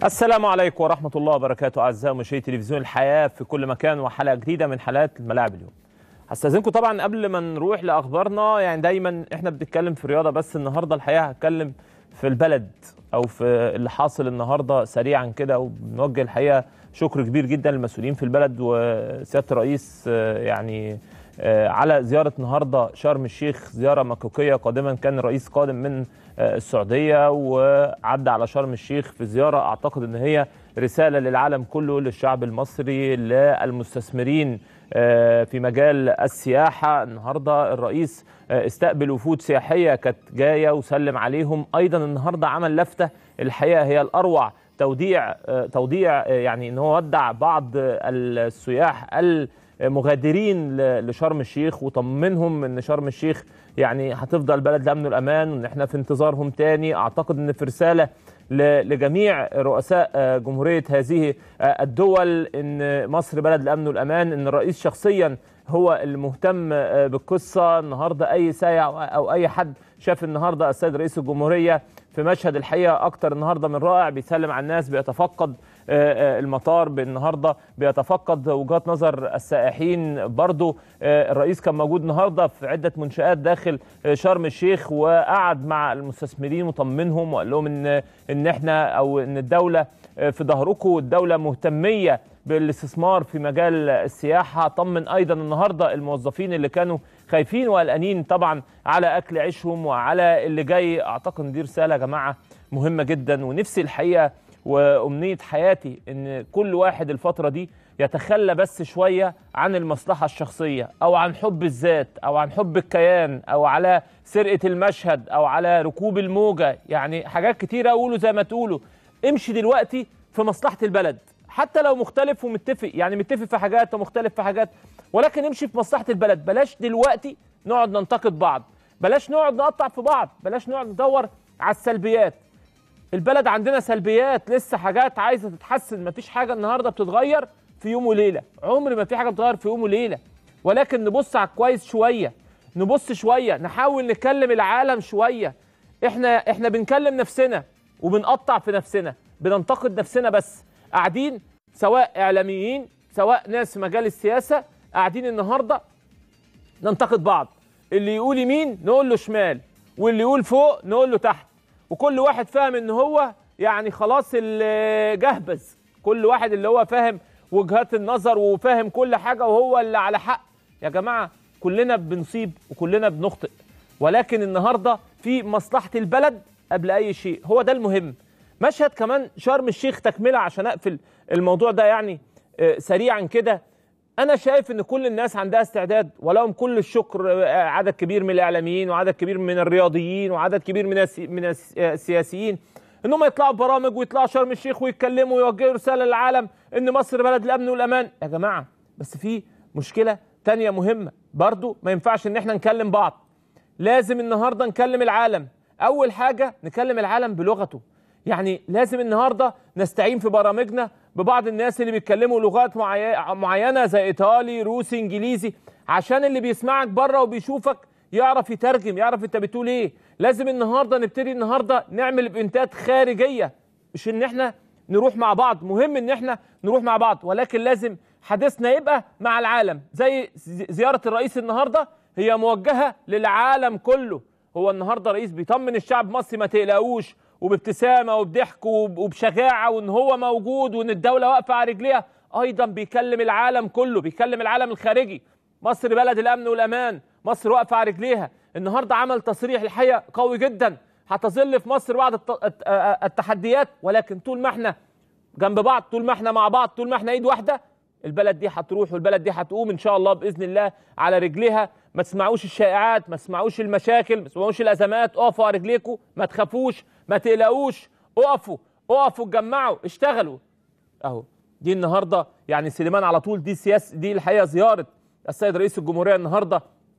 السلام عليكم ورحمة الله وبركاته أعزائي مشاهدي تلفزيون الحياة في كل مكان وحلقة جديدة من حلقات الملاعب اليوم. هستأذنكم طبعا قبل ما نروح لأخبارنا يعني دايما احنا بنتكلم في الرياضة بس النهاردة الحقيقة هتكلم في البلد أو في اللي حاصل النهاردة سريعا كده وبنوجه الحقيقة شكر كبير جدا للمسؤولين في البلد وسيادة الرئيس آه، يعني آه، على زيارة النهاردة شرم الشيخ زيارة مكوكية قادما كان الرئيس قادم من آه، السعودية وعدى على شرم الشيخ في زيارة أعتقد أن هي رسالة للعالم كله للشعب المصري للمستثمرين آه، في مجال السياحة النهاردة الرئيس آه، استقبل وفود سياحية كانت جاية وسلم عليهم أيضا النهاردة عمل لفتة الحقيقة هي الأروع توديع آه، توديع آه، يعني ان هو ودع بعض السياح المغادرين ل- لشرم الشيخ وطمنهم ان شرم الشيخ يعني هتفضل بلد الامن والامان وان احنا في انتظارهم تاني اعتقد ان في رساله ل- لجميع رؤساء آه، جمهوريه هذه آه، الدول ان مصر بلد الامن والامان ان الرئيس شخصيا هو المهتم آه، بالقصه النهارده اي سايح او اي حد شاف النهارده السيد رئيس الجمهوريه في مشهد الحقيقه اكتر النهارده من رائع بيسلم على الناس بيتفقد آه، آه، المطار النهارده بيتفقد وجهات نظر السائحين برضو آه، الرئيس كان موجود النهارده في عده منشات داخل آه، شرم الشيخ وقعد مع المستثمرين وطمنهم وقال لهم ان ان احنا او ان الدوله آه، في ظهركم والدوله مهتميه بالاستثمار في مجال السياحه طمن ايضا النهارده الموظفين اللي كانوا خايفين وقلقانين طبعا على اكل عيشهم وعلى اللي جاي اعتقد ان دي رساله يا جماعه مهمه جدا ونفسي الحقيقه وامنيه حياتي ان كل واحد الفتره دي يتخلى بس شويه عن المصلحه الشخصيه او عن حب الذات او عن حب الكيان او على سرقه المشهد او على ركوب الموجه يعني حاجات كتيره اقوله زي ما تقولوا امشي دلوقتي في مصلحه البلد حتى لو مختلف ومتفق يعني متفق في حاجات ومختلف في حاجات ولكن امشي في مصلحه البلد بلاش دلوقتي نقعد ننتقد بعض بلاش نقعد نقطع في بعض بلاش نقعد ندور على السلبيات البلد عندنا سلبيات لسه حاجات عايزه تتحسن مفيش حاجه النهارده بتتغير في يوم وليله عمر ما في حاجه بتتغير في يوم وليله ولكن نبص على الكويس شويه نبص شويه نحاول نكلم العالم شويه احنا احنا بنكلم نفسنا وبنقطع في نفسنا بننتقد نفسنا بس قاعدين سواء اعلاميين سواء ناس في مجال السياسه قاعدين النهارده ننتقد بعض اللي يقول يمين نقول له شمال واللي يقول فوق نقول له تحت وكل واحد فاهم ان هو يعني خلاص اللي جهبذ كل واحد اللي هو فاهم وجهات النظر وفاهم كل حاجه وهو اللي على حق يا جماعه كلنا بنصيب وكلنا بنخطئ ولكن النهارده في مصلحه البلد قبل اي شيء هو ده المهم مشهد كمان شرم الشيخ تكمله عشان اقفل الموضوع ده يعني آه، سريعا كده انا شايف ان كل الناس عندها استعداد ولهم كل الشكر آه، عدد كبير من الاعلاميين وعدد كبير من الرياضيين وعدد كبير من السي- من الس- آه، السياسيين انهم يطلعوا برامج ويطلعوا شرم الشيخ ويتكلموا ويوجهوا رساله للعالم ان مصر بلد الامن والامان يا جماعه بس في مشكله تانية مهمه برضو ما ينفعش ان احنا نكلم بعض لازم النهارده نكلم العالم اول حاجه نكلم العالم بلغته يعني لازم النهارده نستعين في برامجنا ببعض الناس اللي بيتكلموا لغات معي- معينه زي ايطالي روسي انجليزي عشان اللي بيسمعك بره وبيشوفك يعرف يترجم يعرف انت بتقول ايه لازم النهارده نبتدي النهارده نعمل ايفنتات خارجيه مش ان احنا نروح مع بعض مهم ان احنا نروح مع بعض ولكن لازم حديثنا يبقى مع العالم زي زي- زياره الرئيس النهارده هي موجهه للعالم كله هو النهارده رئيس بيطمن الشعب المصري ما تقلقوش وبابتسامه وبضحك وب- وبشجاعه وان هو موجود وان الدوله واقفه على رجليها ايضا بيكلم العالم كله بيكلم العالم الخارجي مصر بلد الامن والامان مصر واقفه على رجليها النهارده عمل تصريح الحقيقه قوي جدا هتظل في مصر بعض الت- الت- التحديات ولكن طول ما احنا جنب بعض طول ما احنا مع بعض طول ما احنا ايد واحده البلد دي هتروح والبلد دي هتقوم ان شاء الله باذن الله على رجليها ما تسمعوش الشائعات ما تسمعوش المشاكل ما تسمعوش الازمات اقفوا على رجليكم ما تخافوش ما تقلقوش اقفوا اقفوا اتجمعوا اشتغلوا اهو دي النهارده يعني سليمان على طول دي سياسه دي الحقيقه زياره السيد رئيس الجمهوريه النهارده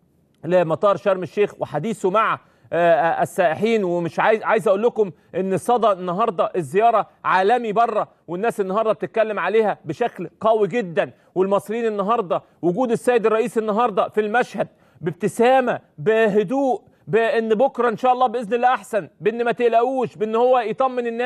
لمطار شرم الشيخ وحديثه مع آه، آه، السائحين ومش عايز عايز اقول لكم ان صدى النهارده الزياره عالمي بره والناس النهارده بتتكلم عليها بشكل قوي جدا والمصريين النهارده وجود السيد الرئيس النهارده في المشهد بابتسامه بهدوء بان بكره ان شاء الله باذن الله احسن بان ما تقلقوش بان هو يطمن الناس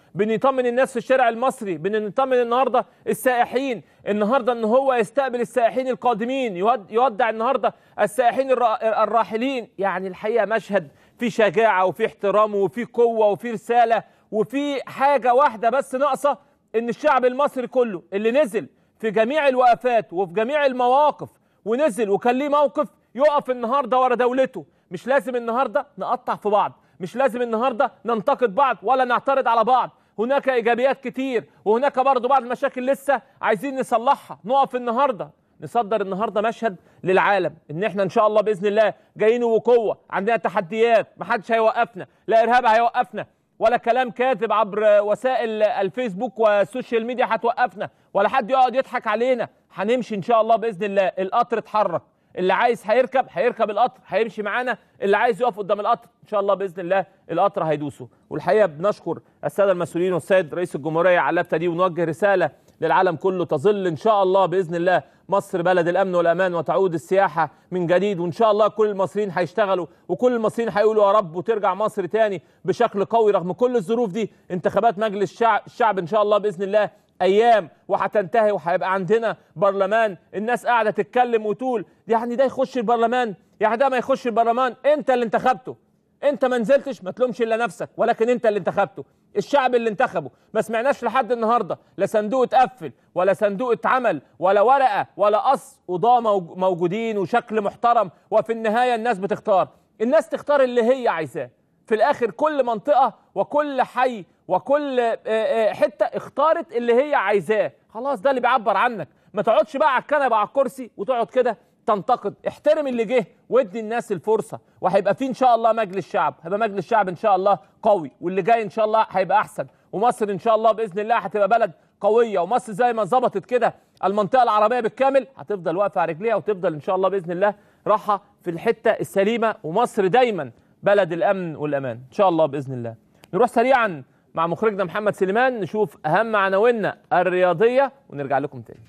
بنطمن الناس في الشارع المصري بنطمن النهارده السائحين النهارده ان هو يستقبل السائحين القادمين يود- يودع النهارده السائحين الرا- الراحلين يعني الحقيقه مشهد فيه شجاعه وفيه احترام وفيه قوه وفيه رساله وفيه حاجه واحده بس ناقصه ان الشعب المصري كله اللي نزل في جميع الوقفات وفي جميع المواقف ونزل وكان ليه موقف يقف النهارده ورا دولته مش لازم النهارده نقطع في بعض مش لازم النهارده ننتقد بعض ولا نعترض على بعض هناك ايجابيات كتير وهناك برضه بعض المشاكل لسه عايزين نصلحها نقف النهارده نصدر النهارده مشهد للعالم ان احنا ان شاء الله باذن الله جايين وقوه عندنا تحديات محدش هيوقفنا لا ارهاب هيوقفنا ولا كلام كاذب عبر وسائل الفيسبوك والسوشيال ميديا هتوقفنا ولا حد يقعد يضحك علينا هنمشي ان شاء الله باذن الله القطر اتحرك اللي عايز هيركب هيركب القطر هيمشي معانا اللي عايز يقف قدام القطر ان شاء الله باذن الله القطر هيدوسه والحقيقه بنشكر الساده المسؤولين والسيد رئيس الجمهوريه على اللفته دي ونوجه رساله للعالم كله تظل ان شاء الله باذن الله مصر بلد الامن والامان وتعود السياحه من جديد وان شاء الله كل المصريين هيشتغلوا وكل المصريين هيقولوا يا رب وترجع مصر تاني بشكل قوي رغم كل الظروف دي انتخابات مجلس الشعب, الشعب ان شاء الله باذن الله ايام وهتنتهي وهيبقى عندنا برلمان الناس قاعده تتكلم وتقول يعني ده يخش البرلمان يعني ده ما يخش البرلمان انت اللي انتخبته انت ما نزلتش ما تلومش الا نفسك ولكن انت اللي انتخبته الشعب اللي انتخبه ما سمعناش لحد النهارده لا صندوق اتقفل ولا صندوق اتعمل ولا ورقه ولا قص قضاه موج- موجودين وشكل محترم وفي النهايه الناس بتختار الناس تختار اللي هي عايزاه في الاخر كل منطقه وكل حي وكل آه، آه، حته اختارت اللي هي عايزاه خلاص ده اللي بيعبر عنك ما تقعدش بقى على الكنبه على الكرسي وتقعد كده تنتقد احترم اللي جه وادي الناس الفرصه وهيبقى في ان شاء الله مجلس شعب هيبقى مجلس شعب ان شاء الله قوي واللي جاي ان شاء الله هيبقى احسن ومصر ان شاء الله باذن الله هتبقى بلد قويه ومصر زي ما ظبطت كده المنطقه العربيه بالكامل هتفضل واقفه على رجليها وتفضل ان شاء الله باذن الله راحه في الحته السليمه ومصر دايما بلد الامن والامان ان شاء الله باذن الله نروح سريعا مع مخرجنا محمد سليمان نشوف اهم عناويننا الرياضيه ونرجع لكم تاني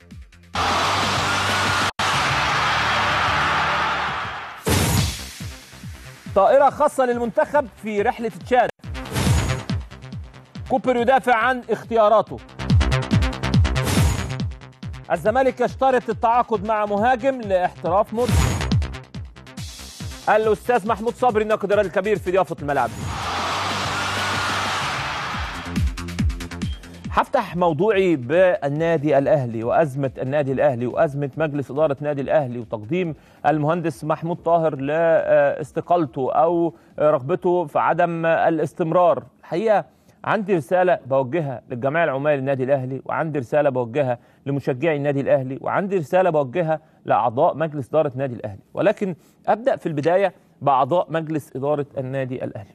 طائرة خاصة للمنتخب في رحلة تشاد كوبر يدافع عن اختياراته الزمالك يشترط التعاقد مع مهاجم لاحتراف مرسي الأستاذ محمود صبري الناقد الرياضي الكبير في ضيافة الملعب هفتح موضوعي بالنادي الاهلي وازمه النادي الاهلي وازمه مجلس اداره النادي الاهلي وتقديم المهندس محمود طاهر لاستقالته او رغبته في عدم الاستمرار الحقيقه عندي رساله بوجهها للجمعيه العمال النادي الاهلي وعندي رساله بوجهها لمشجعي النادي الاهلي وعندي رساله بوجهها لاعضاء مجلس اداره النادي الاهلي ولكن ابدا في البدايه باعضاء مجلس اداره النادي الاهلي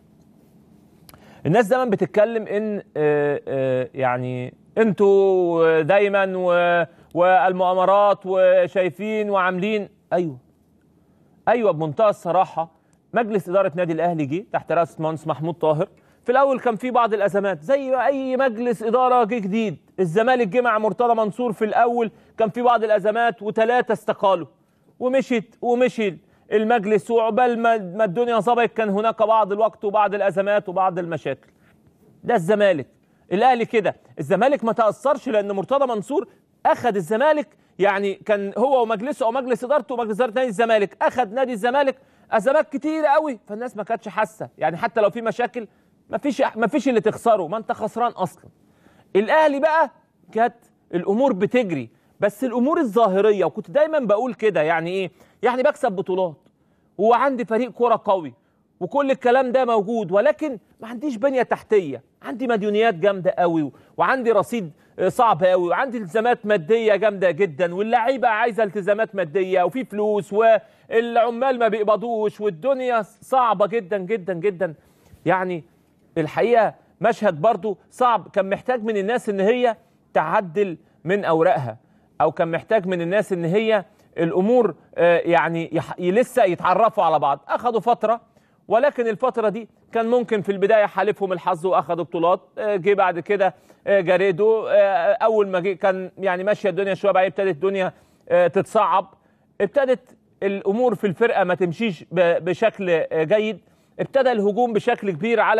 الناس دايما بتتكلم ان آه، آه، يعني انتوا دايما و- والمؤامرات وشايفين وعاملين ايوه ايوه بمنتهى الصراحه مجلس اداره نادي الاهلي جه تحت رئاسه المهندس محمود طاهر في الاول كان في بعض الازمات زي ما اي مجلس اداره جه جديد الزمالك جه مع مرتضى منصور في الاول كان في بعض الازمات وثلاثه استقالوا ومشيت ومشي المجلس وعقبال ما ما الدنيا ظبطت كان هناك بعض الوقت وبعض الازمات وبعض المشاكل ده الزمالك الاهلي كده الزمالك ما تاثرش لان مرتضى منصور اخذ الزمالك يعني كان هو ومجلسه او مجلس ادارته ومجلس اداره نادي الزمالك اخذ نادي الزمالك ازمات كتيره قوي فالناس ما كانتش حاسه يعني حتى لو في مشاكل ما فيش ما فيش اللي تخسره ما انت خسران اصلا الاهلي بقى كانت الامور بتجري بس الامور الظاهريه وكنت دايما بقول كده يعني ايه يعني بكسب بطولات وعندي فريق كرة قوي وكل الكلام ده موجود ولكن ما عنديش بنية تحتية عندي مديونيات جامدة قوي وعندي رصيد آه، صعب قوي وعندي التزامات مادية جامدة جدا واللعيبة عايزة التزامات مادية وفي فلوس والعمال ما بيقبضوش والدنيا صعبة جدا جدا جدا يعني الحقيقة مشهد برضو صعب كان محتاج من الناس ان هي تعدل من اوراقها او كان محتاج من الناس ان هي الامور آه، يعني يح- لسه يتعرفوا على بعض اخذوا فتره ولكن الفتره دي كان ممكن في البدايه حالفهم الحظ واخذوا بطولات آه، جه بعد كده آه، جاريدو آه، اول ما جه كان يعني ماشيه الدنيا شويه بعدين ابتدت الدنيا آه، تتصعب ابتدت الامور في الفرقه ما تمشيش ب- بشكل آه، جيد ابتدى الهجوم بشكل كبير على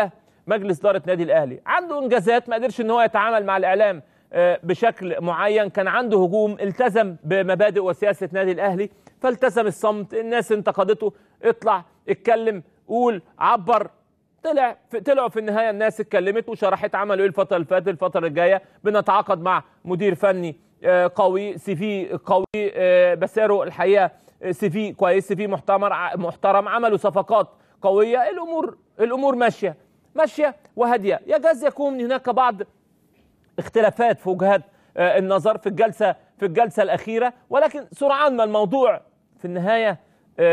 مجلس اداره نادي الاهلي عنده انجازات ما قدرش ان هو يتعامل مع الاعلام آه، بشكل معين كان عنده هجوم التزم بمبادئ وسياسه نادي الاهلي فالتزم الصمت الناس انتقدته اطلع اتكلم قول عبر طلع في طلعوا في النهايه الناس اتكلمت وشرحت عملوا ايه الفتره اللي فاتت الفتره الجايه بنتعاقد مع مدير فني آه، قوي سي في قوي آه، بساره الحقيقه آه، سي في كويس سي في محترم محترم عملوا صفقات قويه الامور الامور ماشيه ماشيه وهاديه يجوز يكون هناك بعض اختلافات في وجهات آه، النظر في الجلسه في الجلسه الاخيره ولكن سرعان ما الموضوع في النهايه آه،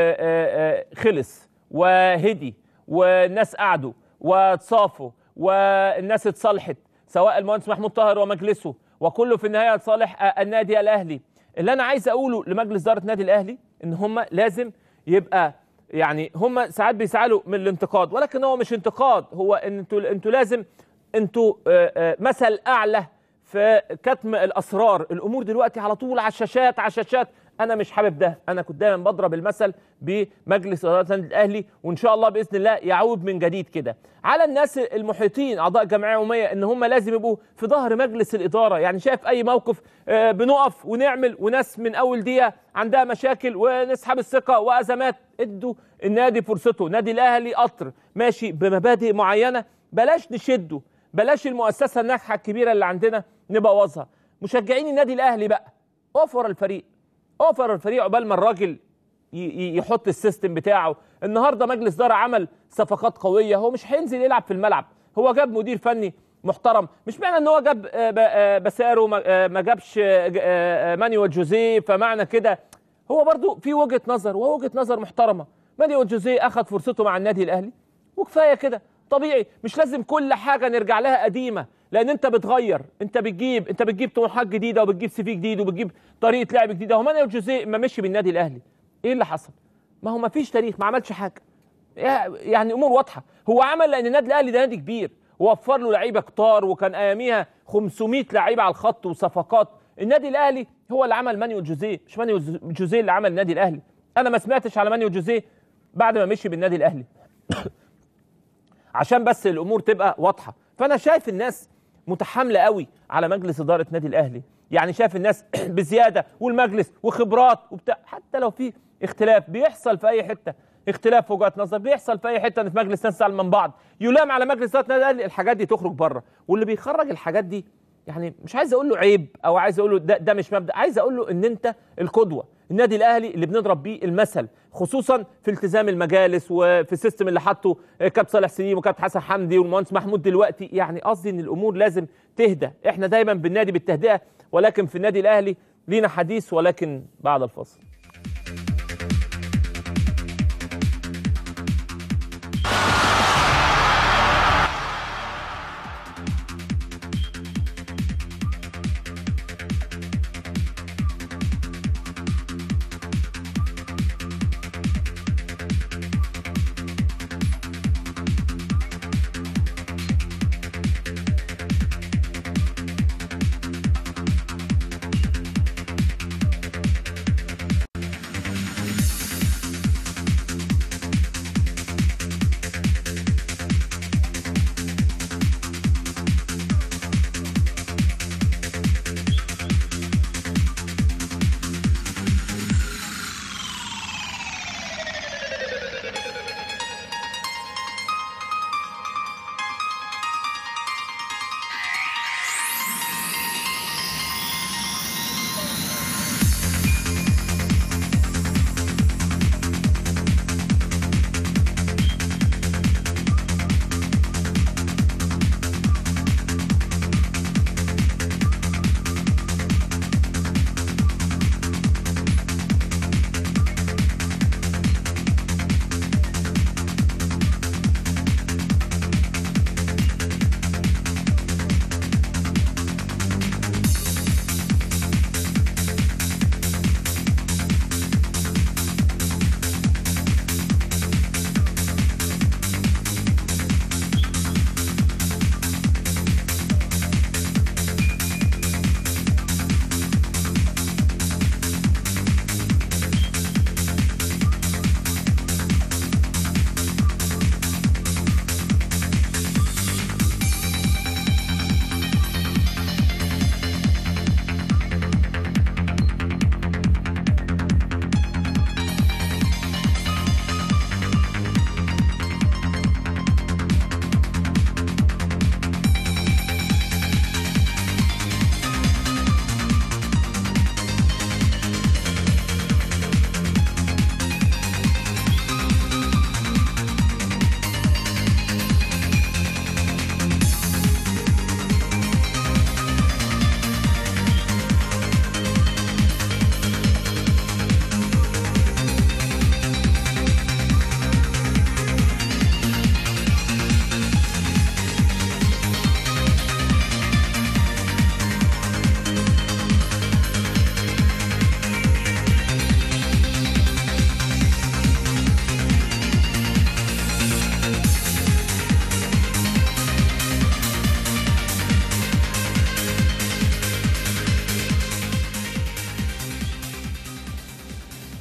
آه، آه، خلص وهدي والناس قعدوا واتصافوا والناس اتصالحت سواء المهندس محمود طاهر ومجلسه وكله في النهايه لصالح آه، النادي الاهلي اللي انا عايز اقوله لمجلس اداره النادي الاهلي ان هم لازم يبقى يعني هم ساعات بيسعلوا من الانتقاد ولكن هو مش انتقاد هو ان انتوا انتوا لازم انتوا آه، آه، مثل اعلى في كتم الاسرار الامور دلوقتي على طول على الشاشات على الشاشات انا مش حابب ده انا كنت دايما بضرب المثل بمجلس اداره النادي الاهلي وان شاء الله باذن الله يعود من جديد كده على الناس المحيطين اعضاء جمعيه عموميه ان هم لازم يبقوا في ظهر مجلس الاداره يعني شايف اي موقف آه، بنقف ونعمل وناس من اول دقيقه عندها مشاكل ونسحب الثقه وازمات ادوا النادي فرصته نادي الاهلي قطر ماشي بمبادئ معينه بلاش نشده بلاش المؤسسه الناجحه الكبيره اللي عندنا نبوظها مشجعين النادي الاهلي بقى اقف ورا الفريق اقف ورا الفريق عقبال ما الراجل ي- ي- يحط السيستم بتاعه النهارده مجلس اداره عمل صفقات قويه هو مش هينزل يلعب في الملعب هو جاب مدير فني محترم مش معنى ان هو جاب آه، ب- آه، بسارو ما آه، ما جابش آه، ج- آه، مانويل جوزيه فمعنى كده هو برضو في وجهه نظر وهو وجهه نظر محترمه مانويل جوزيه اخذ فرصته مع النادي الاهلي وكفايه كده طبيعي مش لازم كل حاجه نرجع لها قديمه لان انت بتغير انت بتجيب انت بتجيب طموحات جديده وبتجيب سي في جديد وبتجيب طريقه لعب جديده هو مانويل جوزيه ما مشي بالنادي الاهلي ايه اللي حصل ما هو ما فيش تاريخ ما عملش حاجه يعني امور واضحه هو عمل لان النادي الاهلي ده نادي كبير ووفر له لعيبه كتار وكان اياميها 500 لعيبه على الخط وصفقات النادي الاهلي هو اللي عمل مانويل جوزيه مش مانويل جوزيه اللي عمل النادي الاهلي انا ما سمعتش على مانويل جوزيه بعد ما مشي بالنادي الاهلي عشان بس الامور تبقى واضحه فانا شايف الناس متحامله قوي على مجلس اداره نادي الاهلي يعني شايف الناس بزياده والمجلس وخبرات وبتاع حتى لو في اختلاف بيحصل في اي حته اختلاف في وجهات نظر بيحصل في اي حته ان في مجلس ناس تزعل من بعض يلام على مجلس اداره نادي الاهلي الحاجات دي تخرج بره واللي بيخرج الحاجات دي يعني مش عايز اقول له عيب او عايز اقول له ده, ده مش مبدا عايز اقول له ان انت القدوه النادي الاهلي اللي بنضرب بيه المثل خصوصا في التزام المجالس وفي السيستم اللي حطه كابتن صالح سليم وكابتن حسن حمدي والمهندس محمود دلوقتي يعني قصدي ان الامور لازم تهدى احنا دايما بالنادي بالتهدئه ولكن في النادي الاهلي لينا حديث ولكن بعد الفاصل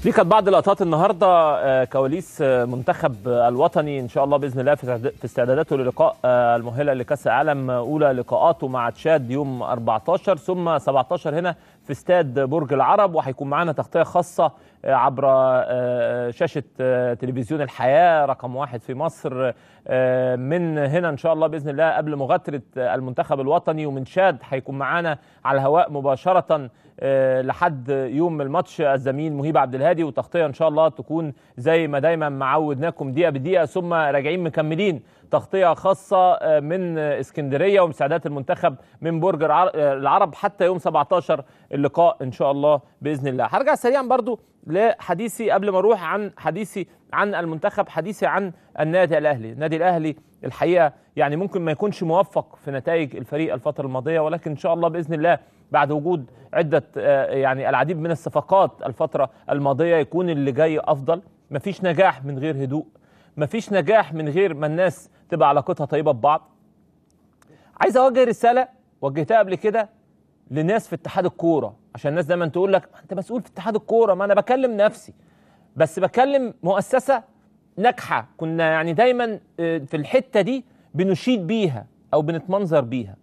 دي كانت بعض لقطات النهارده آه، كواليس آه، منتخب آه، الوطني ان شاء الله باذن الله في استعد- في استعداداته للقاء آه، المؤهله لكاس العالم آه، اولى لقاءاته مع تشاد يوم 14 ثم 17 هنا في استاد برج العرب وهيكون معانا تغطيه خاصه آه، عبر آه، شاشه آه، تلفزيون الحياه رقم واحد في مصر آه، من هنا ان شاء الله باذن الله قبل مغادره آه، المنتخب الوطني ومن شاد هيكون معانا على الهواء مباشره آه، لحد يوم الماتش الزميل مهيب عبد الهادي وتغطيه ان شاء الله تكون زي ما دايما معودناكم دقيقه بدقيقه ثم راجعين مكملين تغطيه خاصه آه، من اسكندريه ومساعدات المنتخب من برج العر- آه، العرب حتى يوم 17 اللقاء ان شاء الله باذن الله هرجع سريعا برضو لحديثي قبل ما اروح عن حديثي عن المنتخب حديثي عن النادي الاهلي النادي الاهلي الحقيقه يعني ممكن ما يكونش موفق في نتائج الفريق الفتره الماضيه ولكن ان شاء الله باذن الله بعد وجود عده آه، يعني العديد من الصفقات الفتره الماضيه يكون اللي جاي افضل مفيش نجاح من غير هدوء مفيش نجاح من غير ما الناس تبقى علاقتها طيبه ببعض عايز اوجه رساله وجهتها قبل كده لناس في اتحاد الكوره عشان الناس دايما تقول لك "ما انت مسؤول في اتحاد الكوره ما انا بكلم نفسي بس بكلم مؤسسه ناجحه كنا يعني دايما آه، في الحته دي بنشيد بيها او بنتمنظر بيها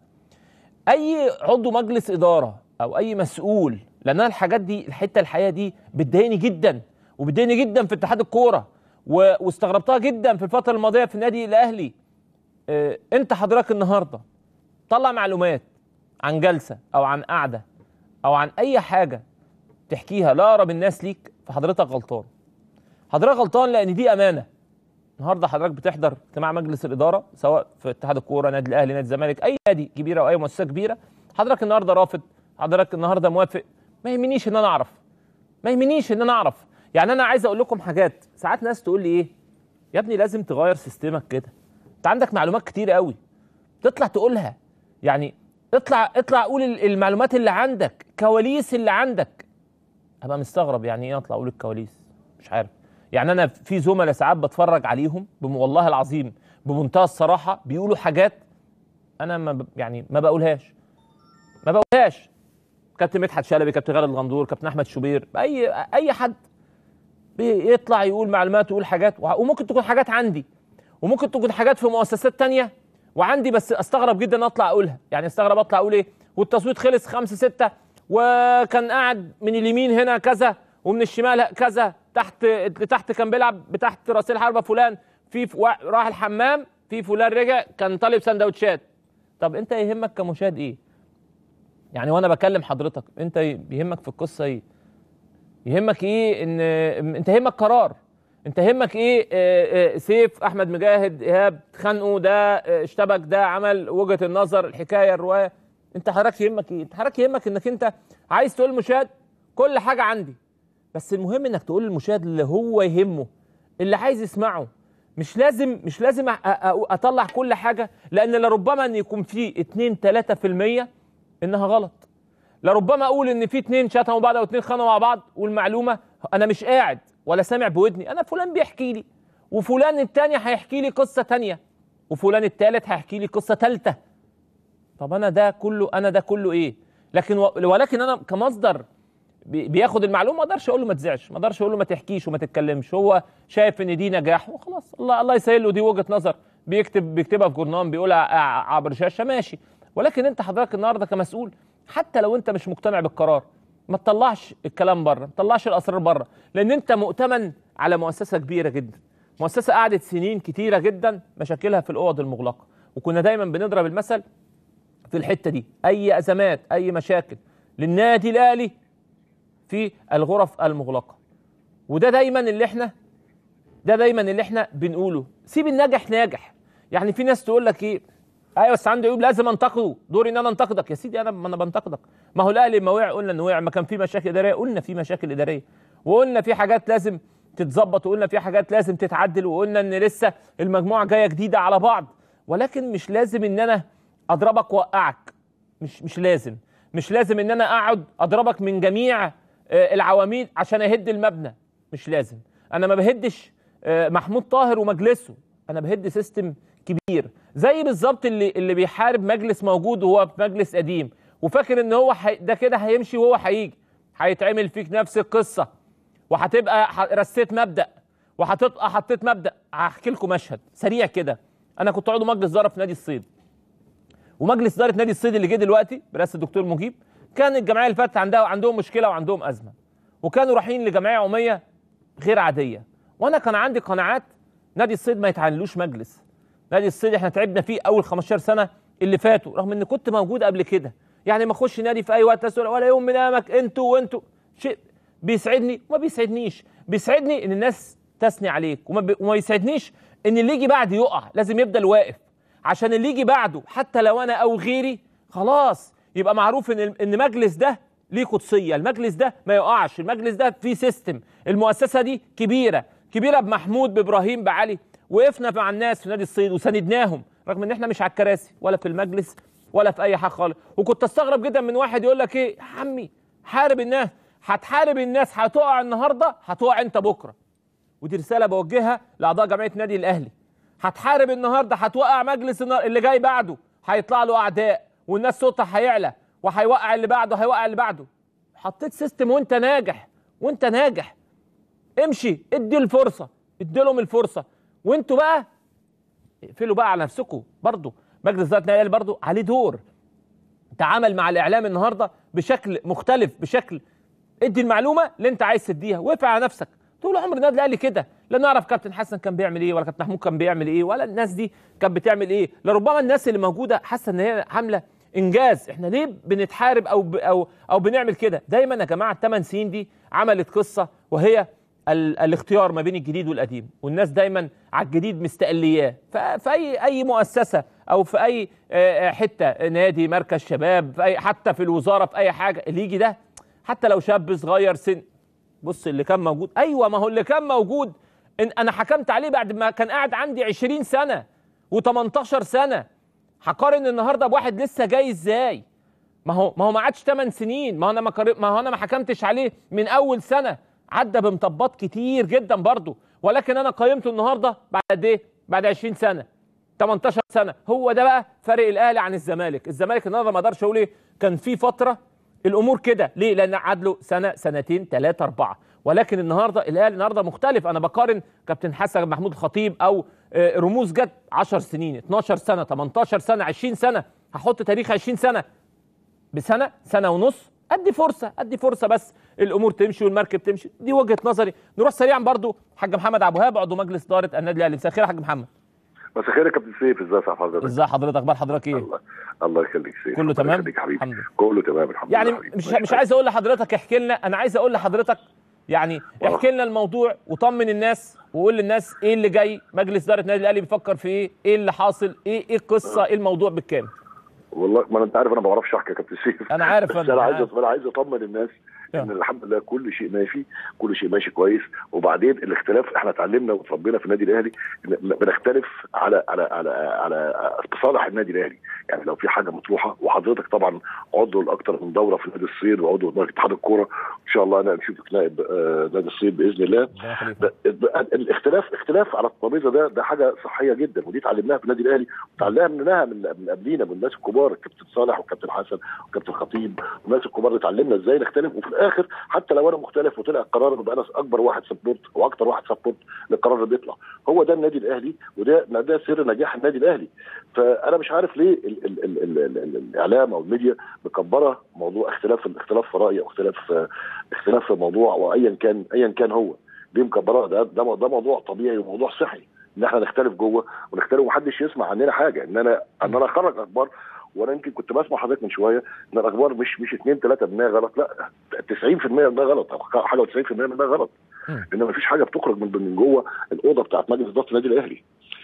اي عضو مجلس اداره او اي مسؤول لان أنا الحاجات دي الحته الحقيقه دي بتضايقني جدا وبتضايقني جدا في اتحاد الكوره و- واستغربتها جدا في الفتره الماضيه في النادي الاهلي آه، انت حضرتك النهارده طلع معلومات عن جلسه او عن قعده او عن اي حاجه تحكيها لاقرب الناس ليك فحضرتك غلطان حضرتك غلطان لان دي امانه النهارده حضرتك بتحضر اجتماع مجلس الاداره سواء في اتحاد الكوره نادي الاهلي نادي الزمالك اي نادي كبيره او اي مؤسسه كبيره حضرتك النهارده رافض حضرتك النهارده موافق ما يهمنيش ان انا اعرف ما يهمنيش ان انا اعرف يعني انا عايز اقول لكم حاجات ساعات ناس تقول لي ايه يا ابني لازم تغير سيستمك كده انت عندك معلومات كتير قوي تطلع تقولها يعني اطلع اطلع قول ال- المعلومات اللي عندك كواليس اللي عندك ابقى مستغرب يعني ايه اطلع اقول الكواليس مش عارف يعني انا في زملاء ساعات بتفرج عليهم بم- والله العظيم بمنتهى الصراحه بيقولوا حاجات انا ما ب... يعني ما بقولهاش ما بقولهاش كابتن مدحت شلبي كابتن غالب الغندور كابتن احمد شوبير اي اي حد بيطلع يقول معلومات ويقول حاجات وع- وممكن تكون حاجات عندي وممكن تكون حاجات في مؤسسات تانية وعندي بس استغرب جدا اطلع اقولها يعني استغرب اطلع اقول ايه والتصويت خلص خمسة ستة وكان قاعد من اليمين هنا كذا ومن الشمال كذا تحت اللي تحت كان بيلعب بتحت راسيل حربة فلان في ف- وا- راح الحمام في فلان رجع كان طالب سندوتشات طب انت يهمك كمشاهد ايه يعني وانا بكلم حضرتك انت يهمك في القصه ايه يهمك ايه ان انت يهمك قرار انت يهمك ايه آه، آه، سيف احمد مجاهد ايهاب اتخانقوا ده آه، اشتبك ده عمل وجهه النظر الحكايه الروايه انت حضرتك يهمك ايه انت حضرتك يهمك انك انت عايز تقول للمشاهد كل حاجه عندي بس المهم انك تقول للمشاهد اللي هو يهمه اللي عايز يسمعه مش لازم مش لازم أ- أ- اطلع كل حاجه لان لربما ان يكون في 2 3% انها غلط لربما اقول ان في اتنين شتموا بعض او اتنين خانوا مع بعض والمعلومه انا مش قاعد ولا سامع بودني انا فلان بيحكي لي وفلان التاني هيحكي لي قصه تانيه وفلان التالت هيحكي لي قصه تالته طب انا ده كله انا ده كله ايه لكن و- ولكن انا كمصدر بي- بياخد المعلومه ما اقدرش اقول له ما تزعش ما اقدرش اقول له ما تحكيش وما تتكلمش هو شايف ان دي نجاح وخلاص الله الله يسهل له دي وجهه نظر بيكتب بيكتبها في جورنال بيقولها ع- عبر شاشه ماشي ولكن انت حضرتك النهارده كمسؤول حتى لو انت مش مقتنع بالقرار ما تطلعش الكلام بره ما تطلعش الاسرار بره لان انت مؤتمن على مؤسسه كبيره جدا مؤسسه قعدت سنين كتيره جدا مشاكلها في الاوض المغلقه وكنا دايما بنضرب المثل في الحته دي اي ازمات اي مشاكل للنادي الاهلي في الغرف المغلقه وده دايما اللي احنا ده دايما اللي احنا بنقوله سيب الناجح ناجح يعني في ناس تقول لك ايه ايوه بس عنده عيوب لازم انتقده دوري ان انا انتقدك يا سيدي انا ما انا بنتقدك ما هو الاهلي ما وقع قلنا انه وقع ما كان في مشاكل اداريه قلنا في مشاكل اداريه وقلنا في حاجات لازم تتظبط وقلنا في حاجات لازم تتعدل وقلنا ان لسه المجموعه جايه جديده على بعض ولكن مش لازم ان انا اضربك واوقعك مش مش لازم مش لازم ان انا اقعد اضربك من جميع آه، العواميد عشان اهد المبنى مش لازم انا ما بهدش آه، محمود طاهر ومجلسه انا بهد سيستم كبير زي بالظبط اللي اللي بيحارب مجلس موجود وهو في مجلس قديم وفاكر ان هو حي... ده كده هيمشي وهو هيجي هيتعمل فيك نفس القصه وهتبقى ح- رسيت مبدا وهتبقى حطيت مبدا هحكي لكم مشهد سريع كده انا كنت عضو مجلس اداره في نادي الصيد ومجلس اداره نادي الصيد اللي جه دلوقتي برئاسه الدكتور مجيب كان الجمعيه اللي فاتت عندها عندهم مشكله وعندهم ازمه وكانوا رايحين لجمعيه عموميه غير عاديه وانا كان عندي قناعات نادي الصيد ما يتعللوش مجلس نادي الصيد احنا تعبنا فيه اول 15 سنه اللي فاتوا رغم ان كنت موجود قبل كده يعني ما اخش نادي في اي وقت أسأل ولا يوم منامك انتوا وانتوا شيء بيسعدني وما بيسعدنيش بيسعدني ان الناس تثني عليك وما, بي... وما يسعدنيش ان اللي يجي بعدي يقع لازم يفضل واقف عشان اللي يجي بعده حتى لو انا او غيري خلاص يبقى معروف ان ان مجلس ده ليه قدسيه المجلس ده ما يقعش المجلس ده فيه سيستم المؤسسه دي كبيره كبيره بمحمود بابراهيم بعلي وقفنا مع الناس في نادي الصيد وساندناهم رغم ان احنا مش على الكراسي ولا في المجلس ولا في اي حاجه خالص وكنت استغرب جدا من واحد يقول لك ايه يا عمي حارب الناس هتحارب الناس هتقع النهارده هتقع انت بكره ودي رساله بوجهها لاعضاء جمعيه نادي الاهلي هتحارب النهارده هتوقع مجلس النهار اللي جاي بعده هيطلع له اعداء والناس صوتها هيعلى وهيوقع اللي بعده هيوقع اللي بعده حطيت سيستم وانت ناجح وانت ناجح امشي ادي الفرصه ادي لهم الفرصه وانتوا بقى اقفلوا بقى على نفسكم برضه مجلس اداره النادي الأهلي برضه عليه دور تعامل مع الاعلام النهارده بشكل مختلف بشكل ادي المعلومه اللي انت عايز تديها وقف على نفسك طول عمر النادي الاهلي كده لا نعرف كابتن حسن كان بيعمل ايه ولا كابتن محمود كان بيعمل ايه ولا الناس دي كانت بتعمل ايه لربما الناس اللي موجوده حاسه ان هي عامله انجاز احنا ليه بنتحارب او ب او او بنعمل كده دايما يا جماعه الثمان سنين دي عملت قصه وهي ال الاختيار ما بين الجديد والقديم والناس دايما على الجديد مستقلياه ففي اي اي مؤسسه او في اي آه، حته نادي مركز شباب في اي حتى في الوزاره في اي حاجه اللي يجي ده حتى لو شاب صغير سن بص اللي كان موجود ايوه ما هو اللي كان موجود إن انا حكمت عليه بعد ما كان قاعد عندي 20 سنه و18 سنه هقارن النهارده بواحد لسه جاي ازاي ما هو ما هو ما عادش 8 سنين ما هو انا ما قار- ما هو انا ما حكمتش عليه من اول سنه عدى بمطبات كتير جدا برضه ولكن انا قيمته النهارده بعد قد ايه بعد 20 سنه 18 سنه هو ده بقى فرق الاهلي عن الزمالك الزمالك النهارده ما اقدرش اقول ايه كان في فتره الامور كده ليه لان عدله سنه سنتين ثلاثه اربعه ولكن النهارده الاهلي النهارده مختلف انا بقارن كابتن حسن محمود الخطيب او آه، رموز جت 10 سنين 12 سنه 18 سنه 20 سنه هحط تاريخ 20 سنه بسنه سنه ونص ادي فرصه ادي فرصه بس الامور تمشي والمركب تمشي دي وجهه نظري نروح سريعا برضو حاج محمد عبد الوهاب عضو مجلس اداره النادي الاهلي مساء الخير يا حاج محمد مساء الخير يا كابتن سيف ازي صح حضرتك ازي حضرتك اخبار حضرتك ايه الله الله يخليك سيف كله ربنا تمام؟ يخليك يا حبيبي الحمد لله. كله تمام الحمد يعني لله حبيبي. مش الله مش عايز اقول لحضرتك احكي لنا انا عايز اقول لحضرتك يعني احكي لنا الموضوع وطمن الناس وقول للناس ايه اللي جاي مجلس اداره النادي الاهلي بيفكر في ايه ايه اللي حاصل ايه ايه القصه ايه الموضوع بالكامل والله ما انت عارف انا ما بعرفش احكي يا كابتن سيف أنا عارف بس أنا انا عايز عارف. انا عايز اطمن الناس ان آه. الحمد لله كل شيء ماشي كل شيء ماشي كويس وبعدين الاختلاف احنا اتعلمنا وتربينا في النادي الاهلي إن بنختلف على على على على صالح النادي الاهلي يعني لو في حاجه مطروحه وحضرتك طبعا عضو لاكثر من دوره في نادي الصيد وعضو في اتحاد الكوره ان شاء الله انا نشوفك نائب آه، نادي الصيد باذن الله ربنا يخليك. ده- ده- الاختلاف اختلاف على الترابيزه ده ده حاجه صحيه جدا ودي اتعلمناها في النادي الاهلي وتعلمناها من من قبلينا من الناس الكبار الكابتن صالح والكابتن حسن والكابتن خطيب والناس الكبار اللي اتعلمنا ازاي نختلف وفي الاخر حتى لو انا مختلف وطلع القرار يبقى انا اكبر واحد سبورت واكتر واحد سبورت للقرار اللي بيطلع هو ده النادي الاهلي وده ده سر نجاح النادي الاهلي فانا مش عارف ليه ال ال ال ال ال ال الاعلام او الميديا مكبره موضوع اختلاف الاختلاف في راي او اختلاف آه، اختلاف في موضوع وايا كان ايا كان هو ليه مكبراه ده ده ده موضوع طبيعي وموضوع صحي ان احنا نختلف جوه ونختلف ومحدش يسمع عننا حاجه ان انا ان انا اخرج اخبار وانا يمكن كنت بسمع حضرتك من شويه ان الاخبار مش مش 2 3% غلط لا 90% منها غلط او حاجه و90% منها غلط مم. ان مفيش حاجه بتخرج من من جوه الاوضه بتاعت مجلس اداره النادي الاهلي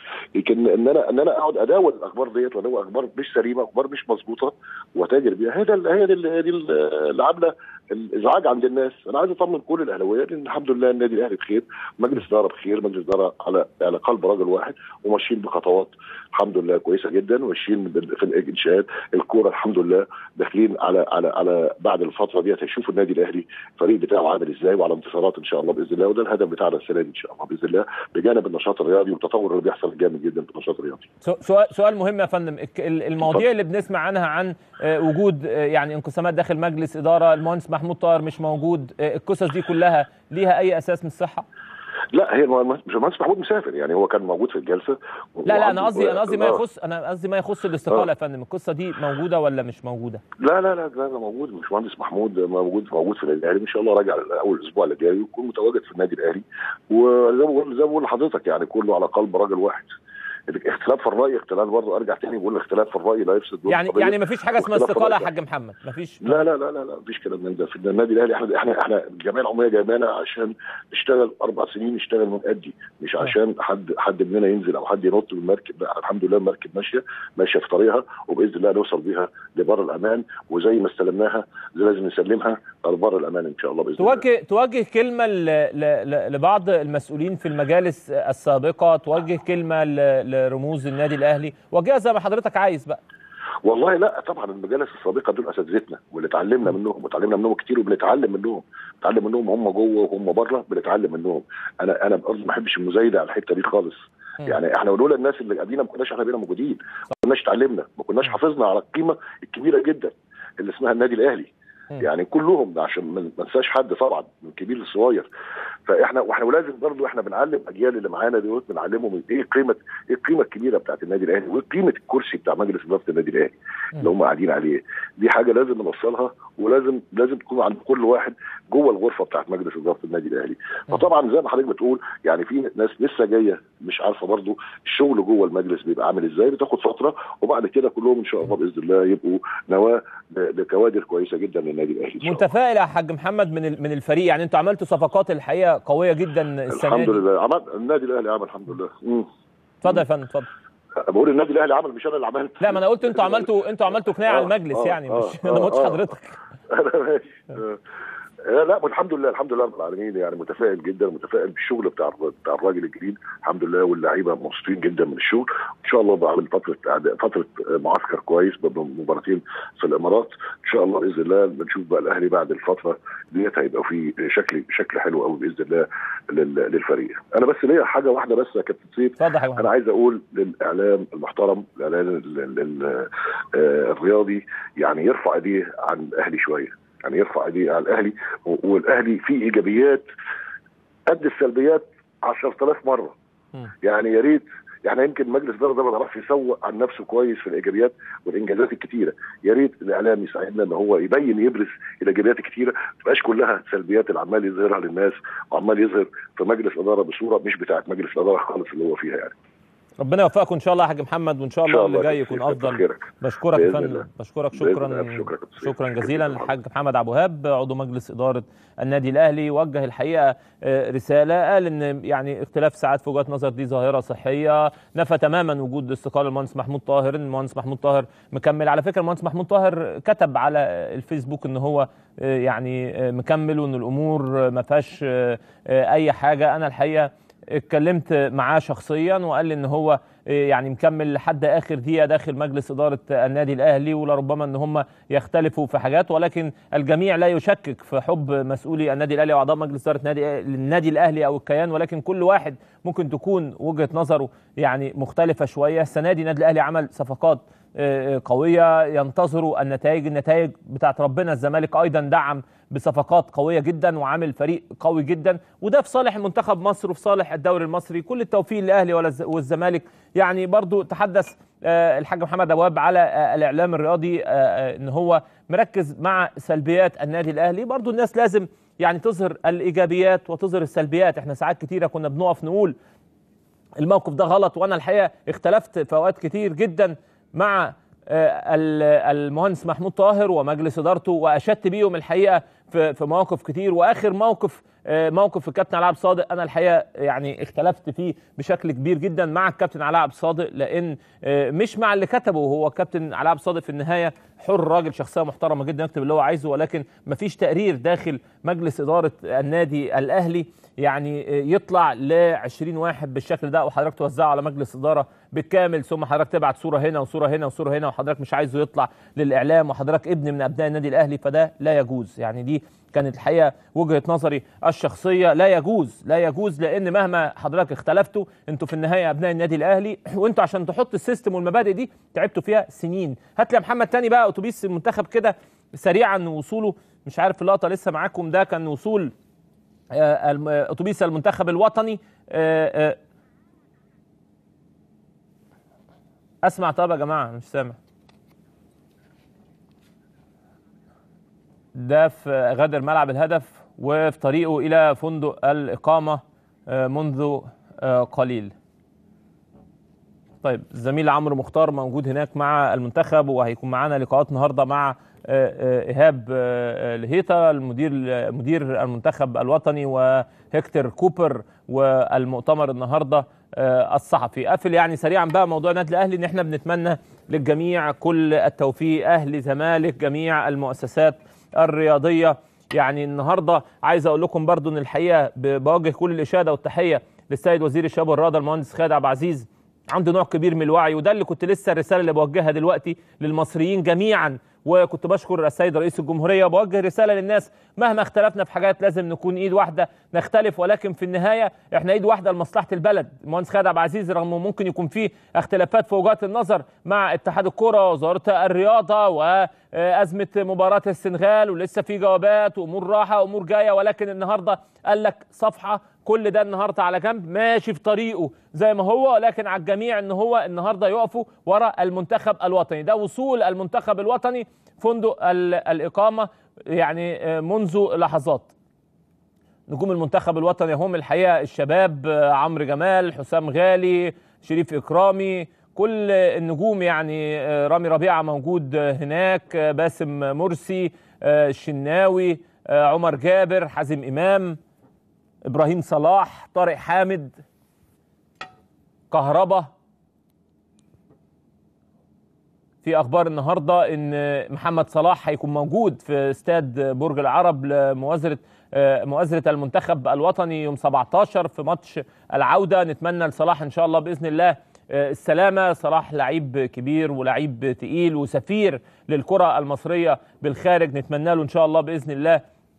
لكن ان انا ان انا اقعد اداول الاخبار ديت واداول اخبار مش سليمه اخبار مش مظبوطه واتاجر بيها هي ده هي دي هي دي اللي عامله الازعاج عند الناس انا عايز اطمن كل الاهلاويه ان الحمد لله النادي الاهلي بخير مجلس اداره بخير مجلس اداره على على قلب رجل واحد وماشيين بخطوات الحمد لله كويسه جدا وماشيين بال- في الانشاءات الكوره الحمد لله داخلين على على على بعد الفتره ديت هيشوفوا النادي الاهلي الفريق بتاعه عامل ازاي وعلى انتصارات ان شاء الله باذن الله وده الهدف بتاعنا السنه دي ان شاء الله باذن الله بجانب النشاط الرياضي والتطور اللي بيحصل جامد جدا في النشاط الرياضي سو- سؤال سؤال مهم يا فندم الك- ال- المواضيع اللي بنسمع عنها عن آه، وجود آه، يعني انقسامات داخل مجلس اداره المهندس محمود طاهر مش موجود آه، القصص دي كلها ليها اي اساس من الصحه لا هي المهندس- مش المهندس محمود مسافر يعني هو كان موجود في الجلسه لا لا انا وعنده- قصدي انا قصدي ما آه. يخص انا قصدي ما يخص الاستقاله آه. يا فندم القصه دي موجوده ولا مش موجوده لا لا لا لا لا موجود مش مهندس محمود موجود موجود في النادي الاهلي ان شاء الله راجع اول الاسبوع اللي جاي ويكون متواجد في النادي الاهلي وزي ما بقول زي ما بقول لحضرتك يعني كله على قلب راجل واحد الاختلاف في الراي اختلاف برضه ارجع تاني بقول الاختلاف في الراي لا يفسد دون يعني قضية. يعني ما فيش حاجه اسمها واختلاف في استقاله يا الرأي. حاج محمد ما فيش لا لا لا لا لا مفيش كلام من ده في النادي الاهلي احنا احنا احنا الجمعيه العموميه جايبانا عشان نشتغل اربع سنين نشتغل ونأدي مش عشان حد حد مننا ينزل او حد ينط من المركب لا الحمد لله المركب ماشيه ماشيه في طريقها وباذن الله نوصل بيها لبر الامان وزي ما استلمناها لازم نسلمها لبر الامان ان شاء الله باذن الله توجه توجه كلمه ل... ل... ل... لبعض المسؤولين في المجالس السابقه توجه كلمه ل... لرموز النادي الاهلي وجهها زي ما حضرتك عايز بقى والله لا طبعا المجالس السابقه دول اساتذتنا واللي اتعلمنا منهم وتعلمنا منهم كتير وبنتعلم منهم بنتعلم منهم هم جوه وهم بره بنتعلم منهم انا انا برضه ما بحبش المزايده على الحته دي خالص مم. يعني احنا لولا الناس اللي قبلينا ما كناش احنا بقينا موجودين ما كناش اتعلمنا ما كناش حافظنا على القيمه الكبيره جدا اللي اسمها النادي الاهلي مم. يعني كلهم عشان ما ما ننساش حد طبعا من كبير لصغير فاحنا واحنا ولازم برضه احنا بنعلم اجيال اللي معانا دول بنعلمهم ايه قيمه ايه القيمه الكبيره بتاعت النادي الاهلي وايه قيمه الكرسي بتاع مجلس اداره النادي الاهلي اللي هم قاعدين عليه دي حاجه لازم نوصلها ولازم لازم تكون عند كل واحد جوه الغرفه بتاعت مجلس اداره النادي الاهلي فطبعا زي ما حضرتك بتقول يعني في ناس لسه جايه مش عارفه برضه الشغل جوه المجلس بيبقى عامل ازاي بتاخد فتره وبعد كده كلهم ان شاء الله باذن الله يبقوا نواه ل- لكوادر كويسه جدا للنادي الاهلي ان شاء الله متفائل يا حاج محمد من ال- من الفريق يعني انتوا عملتوا صفقات الحقيقه قويه جدا السنه الحمد دي لله عمل النادي الاهلي عمل الحمد لله مم. اتفضل يا فندم اتفضل بقول النادي الاهلي عمل مش انا اللي عملت لا ما انا قلت انتوا عملتوا انتوا عملتوا قناع على آه، المجلس آه، يعني آه، مش انا ما قلتش آه، آه. حضرتك انا ماشي آه. آه، لا والحمد لله الحمد لله رب العالمين يعني متفائل جدا متفائل بالشغل بتاع الر- بتاع الراجل الجديد الحمد لله واللعيبه مبسوطين جدا من الشغل ان شاء الله بعمل فتره إعداد- فتره آه، معسكر كويس بمباراتين في الامارات ان شاء الله باذن الله بنشوف بقى الاهلي بعد الفتره ديت هيبقى في شكل شكل حلو قوي باذن الله لل- للفريق انا بس ليا حاجه واحده بس يا كابتن سيف اتفضل يا حاج انا محمد عايز اقول للاعلام المحترم الاعلام ال- ال- ال- آه، الرياضي يعني يرفع ايديه عن الاهلي شويه يعني يرفع ايديه على الاهلي و- والاهلي فيه ايجابيات قد السلبيات 10000 مره مم. يعني يا ريت يعني يمكن مجلس الاداره ده ما بيعرفش يسوق عن نفسه كويس في الايجابيات والانجازات الكتيره يا ريت الاعلام يساعدنا ان هو يبين يبرز الايجابيات الكتيره ما تبقاش كلها سلبيات اللي عمال يظهرها للناس وعمال يظهر في مجلس اداره بصوره مش بتاعت مجلس الاداره خالص اللي هو فيها يعني ربنا يوفقكم ان شاء الله يا حاج محمد وان شاء إن الله شاء اللي الله جاي يا يكون كابتن سيف، افضل خيرك. بشكرك يا بإذن فندم الله. بشكرك بإذن شكرا الله. شكرا يا كابتن سيف. شكرا شكرا جزيلا جزيلا. الحاج محمد عبد الوهاب عضو مجلس اداره النادي الاهلي وجه الحقيقه آه، رساله قال ان يعني اختلاف ساعات في وجهات نظر دي ظاهره صحيه نفى تماما وجود استقاله المهندس محمود طاهر ان المهندس محمود طاهر مكمل على فكره المهندس محمود طاهر كتب على الفيسبوك ان هو آه، يعني آه، مكمل وان الامور آه، ما فيهاش آه، آه، اي حاجه انا الحقيقه اتكلمت معاه شخصيا وقال لي ان هو يعني مكمل لحد اخر دقيقه داخل مجلس اداره النادي الاهلي ولربما ان هم يختلفوا في حاجات ولكن الجميع لا يشكك في حب مسؤولي النادي الاهلي واعضاء مجلس اداره النادي النادي الاهلي او الكيان ولكن كل واحد ممكن تكون وجهه نظره يعني مختلفه شويه السنه دي النادي الاهلي عمل صفقات آه، قويه ينتظروا النتائج النتائج بتاعت ربنا الزمالك ايضا دعم بصفقات قويه جدا وعامل فريق قوي جدا وده في صالح منتخب مصر وفي صالح الدوري المصري كل التوفيق للاهلي والز- والزمالك يعني برضو تحدث آه، الحاج محمد ابواب على آه، الاعلام الرياضي آه، آه، ان هو مركز مع سلبيات النادي الاهلي برضو الناس لازم يعني تظهر الايجابيات وتظهر السلبيات احنا ساعات كتيره كنا بنقف نقول الموقف ده غلط وانا الحقيقه اختلفت في اوقات كتير جدا مع آه، ال- المهندس محمود طاهر ومجلس ادارته واشدت بيهم الحقيقه في في مواقف كتير واخر موقف آه، موقف الكابتن علاء عبد الصادق انا الحقيقه يعني اختلفت فيه بشكل كبير جدا مع الكابتن علاء عبد الصادق لان آه، مش مع اللي كتبه هو الكابتن علاء عبد الصادق في النهايه حر راجل شخصيه محترمه جدا يكتب اللي هو عايزه ولكن مفيش تقرير داخل مجلس اداره النادي الاهلي يعني آه، يطلع ل 20 واحد بالشكل ده وحضرتك توزعه على مجلس اداره بالكامل ثم حضرتك تبعت صوره هنا وصوره هنا وصوره هنا وحضرتك مش عايزه يطلع للاعلام وحضرتك ابن من ابناء النادي الاهلي فده لا يجوز يعني دي دي كانت الحقيقه وجهه نظري الشخصيه لا يجوز لا يجوز لان مهما حضرتك اختلفتوا انتوا في النهايه ابناء النادي الاهلي وانتوا عشان تحط السيستم والمبادئ دي تعبتوا فيها سنين هات لي يا محمد تاني بقى اتوبيس المنتخب كده سريعا وصوله مش عارف اللقطه لسه معاكم ده كان وصول آه، الم- اتوبيس المنتخب الوطني آه، آه، اسمع طب يا جماعه مش سامع ده في غادر ملعب الهدف وفي طريقه الى فندق الاقامه آه، منذ آه، قليل طيب الزميل عمرو مختار موجود هناك مع المنتخب وهيكون معانا لقاءات النهارده مع آه، آه، ايهاب آه، الهيتا المدير مدير المنتخب الوطني وهكتور كوبر والمؤتمر النهارده آه، الصحفي قفل يعني سريعا بقى موضوع النادي الاهلي ان احنا بنتمنى للجميع كل التوفيق اهلي زمالك جميع المؤسسات الرياضيه يعني النهارده عايز اقول لكم برضو ان الحقيقه ب- بوجه كل الاشاده والتحيه للسيد وزير الشباب والرياضه المهندس خالد عبد العزيز عنده نوع كبير من الوعي وده اللي كنت لسه الرساله اللي بوجهها دلوقتي للمصريين جميعا وكنت بشكر السيد رئيس الجمهوريه وبوجه رساله للناس مهما اختلفنا في حاجات لازم نكون ايد واحده نختلف ولكن في النهايه احنا ايد واحده لمصلحه البلد المهندس خالد عبد العزيز رغم ممكن يكون فيه اختلافات في وجهات النظر مع اتحاد الكره ووزاره الرياضه وازمه مباراه السنغال ولسه في جوابات وامور راحه وامور جايه ولكن النهارده قال لك صفحه كل ده النهارده على جنب ماشي في طريقه زي ما هو ولكن على الجميع ان هو النهارده يقفوا ورا المنتخب الوطني ده وصول المنتخب الوطني فندق ال- الاقامه يعني آه، منذ لحظات نجوم المنتخب الوطني هم الحقيقه الشباب آه، عمرو جمال حسام غالي شريف اكرامي كل النجوم يعني آه، رامي ربيعه موجود آه، هناك آه، باسم مرسي آه، الشناوي آه، عمر جابر حازم امام ابراهيم صلاح طارق حامد كهربا في اخبار النهارده ان محمد صلاح هيكون موجود في استاد برج العرب لمؤازره آه، مؤازره المنتخب الوطني يوم 17 في ماتش العوده نتمنى لصلاح ان شاء الله باذن الله آه، السلامه صلاح لعيب كبير ولعيب تقيل وسفير للكره المصريه بالخارج نتمنى له ان شاء الله باذن الله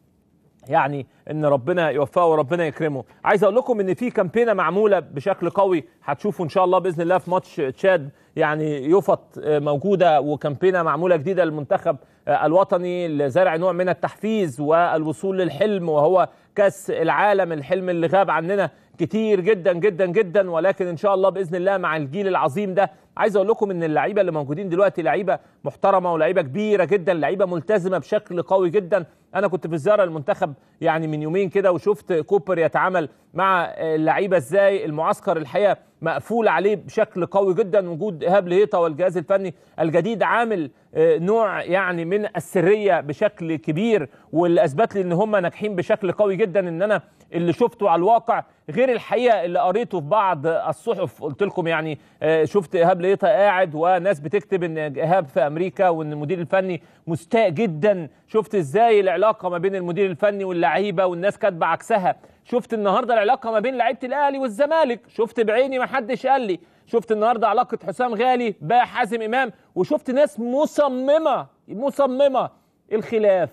يعني ان ربنا يوفقه وربنا يكرمه عايز اقول لكم ان في كامبينه معموله بشكل قوي هتشوفوا ان شاء الله باذن الله في ماتش تشاد يعني يفط آه، موجوده وكامبينه معموله جديده للمنتخب آه، الوطني لزرع نوع من التحفيز والوصول للحلم وهو كاس العالم الحلم اللي غاب عننا كتير جدا جدا جدا ولكن ان شاء الله باذن الله مع الجيل العظيم ده عايز اقول لكم ان اللعيبه اللي موجودين دلوقتي لعيبه محترمه ولعيبه كبيره جدا لعيبه ملتزمه بشكل قوي جدا انا كنت في زياره المنتخب يعني من يومين كده وشفت كوبر يتعامل مع اللعيبه ازاي المعسكر الحقيقه مقفول عليه بشكل قوي جدا وجود ايهاب لهيطه والجهاز الفني الجديد عامل آه، نوع يعني من السريه بشكل كبير واللي اثبت لي ان هم ناجحين بشكل قوي جدا ان انا اللي شفته على الواقع غير الحقيقه اللي قريته في بعض الصحف قلت لكم يعني آه، شفت ايهاب لهيطه قاعد وناس بتكتب ان ايهاب في امريكا وان المدير الفني مستاء جدا شفت ازاي العلاقه ما بين المدير الفني واللعيبه والناس كاتبه عكسها شفت النهارده العلاقه ما بين لعيبه الاهلي والزمالك شفت بعيني ما حدش قال لي شفت النهارده علاقه حسام غالي بحازم امام وشفت ناس مصممه مصممه الخلاف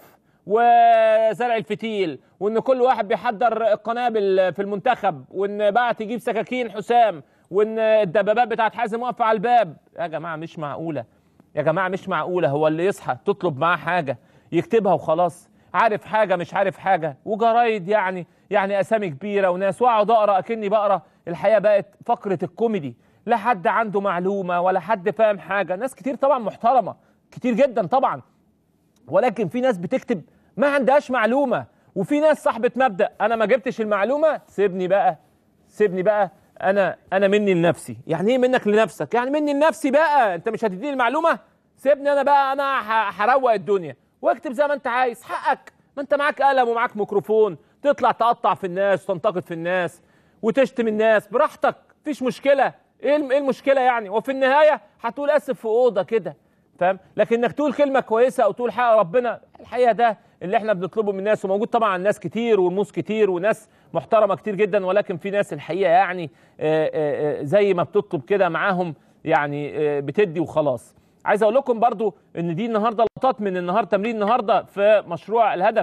وزرع الفتيل وان كل واحد بيحضر قنابل في المنتخب وان بقى تجيب سكاكين حسام وان الدبابات بتاعت حازم واقفه على الباب يا جماعه مش معقوله يا جماعه مش معقوله هو اللي يصحى تطلب معاه حاجه يكتبها وخلاص عارف حاجه مش عارف حاجه وجرايد يعني يعني اسامي كبيره وناس واقعد اقرا اكني بقرا الحياه بقت فقره الكوميدي لا حد عنده معلومه ولا حد فاهم حاجه ناس كتير طبعا محترمه كتير جدا طبعا ولكن في ناس بتكتب ما عندهاش معلومه وفي ناس صاحبه مبدا انا ما جبتش المعلومه سيبني بقى سيبني بقى انا انا مني لنفسي يعني ايه منك لنفسك يعني مني لنفسي بقى انت مش هتديني المعلومه سيبني انا بقى انا ه- هروق الدنيا واكتب زي ما انت عايز حقك ما انت معاك قلم ومعاك ميكروفون تطلع تقطع في الناس وتنتقد في الناس وتشتم الناس براحتك مفيش مشكله ايه الم- ايه المشكله يعني وفي النهايه هتقول اسف في اوضه كده فاهم لكن انك تقول كلمه كويسه او تقول حق ربنا الحقيقه ده اللي احنا بنطلبه من الناس وموجود طبعا ناس كتير ورموز كتير وناس محترمه كتير جدا ولكن في ناس الحقيقه يعني آه، آه، آه، زي ما بتطلب كده معاهم يعني آه، بتدي وخلاص عايز اقول لكم برضو ان دي النهارده لقطات من النهارده تمرين النهارده في مشروع الهدف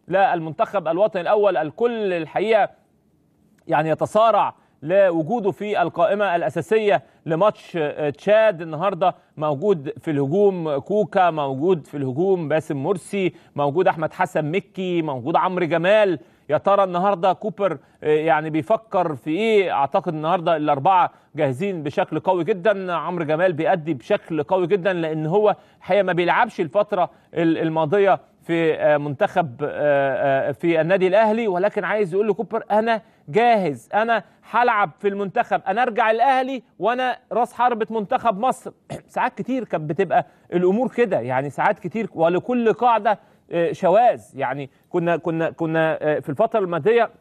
للمنتخب الوطني الاول الكل الحقيقه يعني يتصارع لوجوده في القائمة الأساسية لماتش تشاد النهاردة موجود في الهجوم كوكا موجود في الهجوم باسم مرسي موجود أحمد حسن مكي موجود عمرو جمال يا ترى النهارده كوبر يعني بيفكر في ايه اعتقد النهارده الاربعه جاهزين بشكل قوي جدا عمرو جمال بيأدي بشكل قوي جدا لان هو الحقيقه ما بيلعبش الفتره الماضيه في منتخب في النادي الاهلي ولكن عايز يقول لكوبر انا جاهز انا هلعب في المنتخب انا ارجع الاهلي وانا راس حربة منتخب مصر ساعات كتير كانت بتبقى الامور كده يعني ساعات كتير ولكل قاعده شواذ يعني كنا كنا كنا في الفتره الماضيه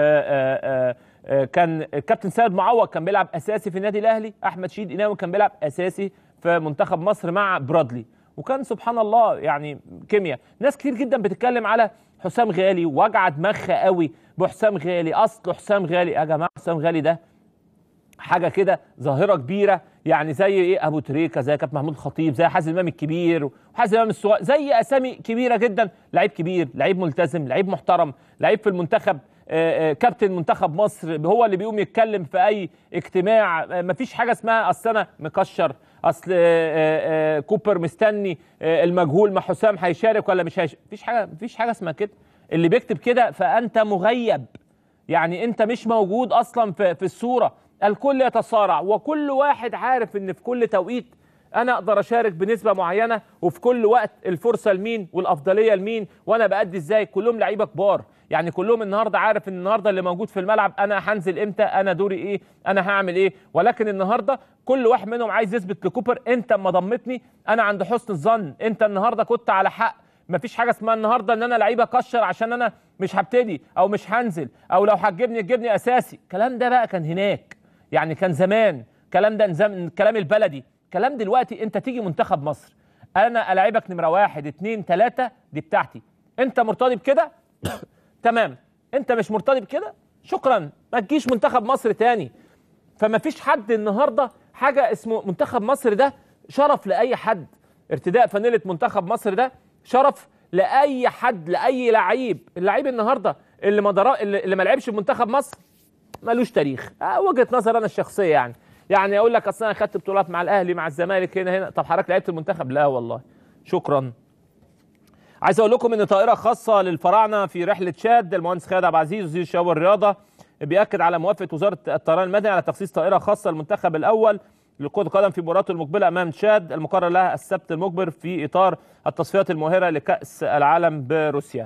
كان الكابتن سيد معوض كان بيلعب اساسي في النادي الاهلي احمد شيد قناوي كان بيلعب اساسي في منتخب مصر مع برادلي وكان سبحان الله يعني كيمياء ناس كتير جدا بتتكلم على حسام غالي وجع دماغها قوي بحسام غالي اصل حسام غالي يا جماعه حسام غالي ده حاجه كده ظاهره كبيره يعني زي ايه ابو تريكه زي كابتن محمود خطيب زي حازم امام الكبير وحازم امام الصغير زي اسامي كبيره جدا لعيب كبير لعيب ملتزم لعيب محترم لعيب في المنتخب آآ آآ كابتن منتخب مصر هو اللي بيقوم يتكلم في اي اجتماع مفيش حاجه اسمها اصل انا مكشر اصل آآ كوبر مستني المجهول ما حسام هيشارك ولا مش هيشارك مفيش حاجه مفيش حاجه اسمها كده اللي بيكتب كده فانت مغيب يعني انت مش موجود اصلا في, في الصوره الكل يتصارع وكل واحد عارف ان في كل توقيت انا اقدر اشارك بنسبه معينه وفي كل وقت الفرصه لمين والافضليه لمين وانا بادي ازاي كلهم لعيبه كبار يعني كلهم النهارده عارف ان النهارده اللي موجود في الملعب انا هنزل امتى انا دوري ايه انا هعمل ايه ولكن النهارده كل واحد منهم عايز يثبت لكوبر انت اما ضمتني انا عند حسن الظن انت النهارده كنت على حق مفيش حاجه اسمها النهارده ان انا لعيب اكشر عشان انا مش هبتدي او مش هنزل او لو هتجيبني تجيبني اساسي الكلام ده بقى كان هناك يعني كان زمان كلام ده نظام كلام البلدي كلام دلوقتي انت تيجي منتخب مصر انا العبك نمره واحد اتنين تلاته دي بتاعتي انت مرتضي بكده تمام انت مش مرتضي بكده شكرا ما تجيش منتخب مصر تاني فما فيش حد النهارده حاجه اسمه منتخب مصر ده شرف لاي حد ارتداء فانيله منتخب مصر ده شرف لاي حد لاي لعيب اللعيب النهارده اللي ما درا... اللي ما لعبش في منتخب مصر ملوش تاريخ آه وجهه نظر انا الشخصيه يعني يعني اقول لك اصل انا خدت بطولات مع الاهلي مع الزمالك هنا هنا طب حضرتك لعبت المنتخب لا والله شكرا عايز اقول لكم ان طائره خاصه للفراعنه في رحله شاد المهندس خالد عبد العزيز وزير الشباب والرياضه بياكد على موافقه وزاره الطيران المدني على تخصيص طائره خاصه للمنتخب الاول لكرة القدم في مباراته المقبلة أمام تشاد المقرر لها السبت المقبل في إطار التصفيات المؤهلة لكأس العالم بروسيا.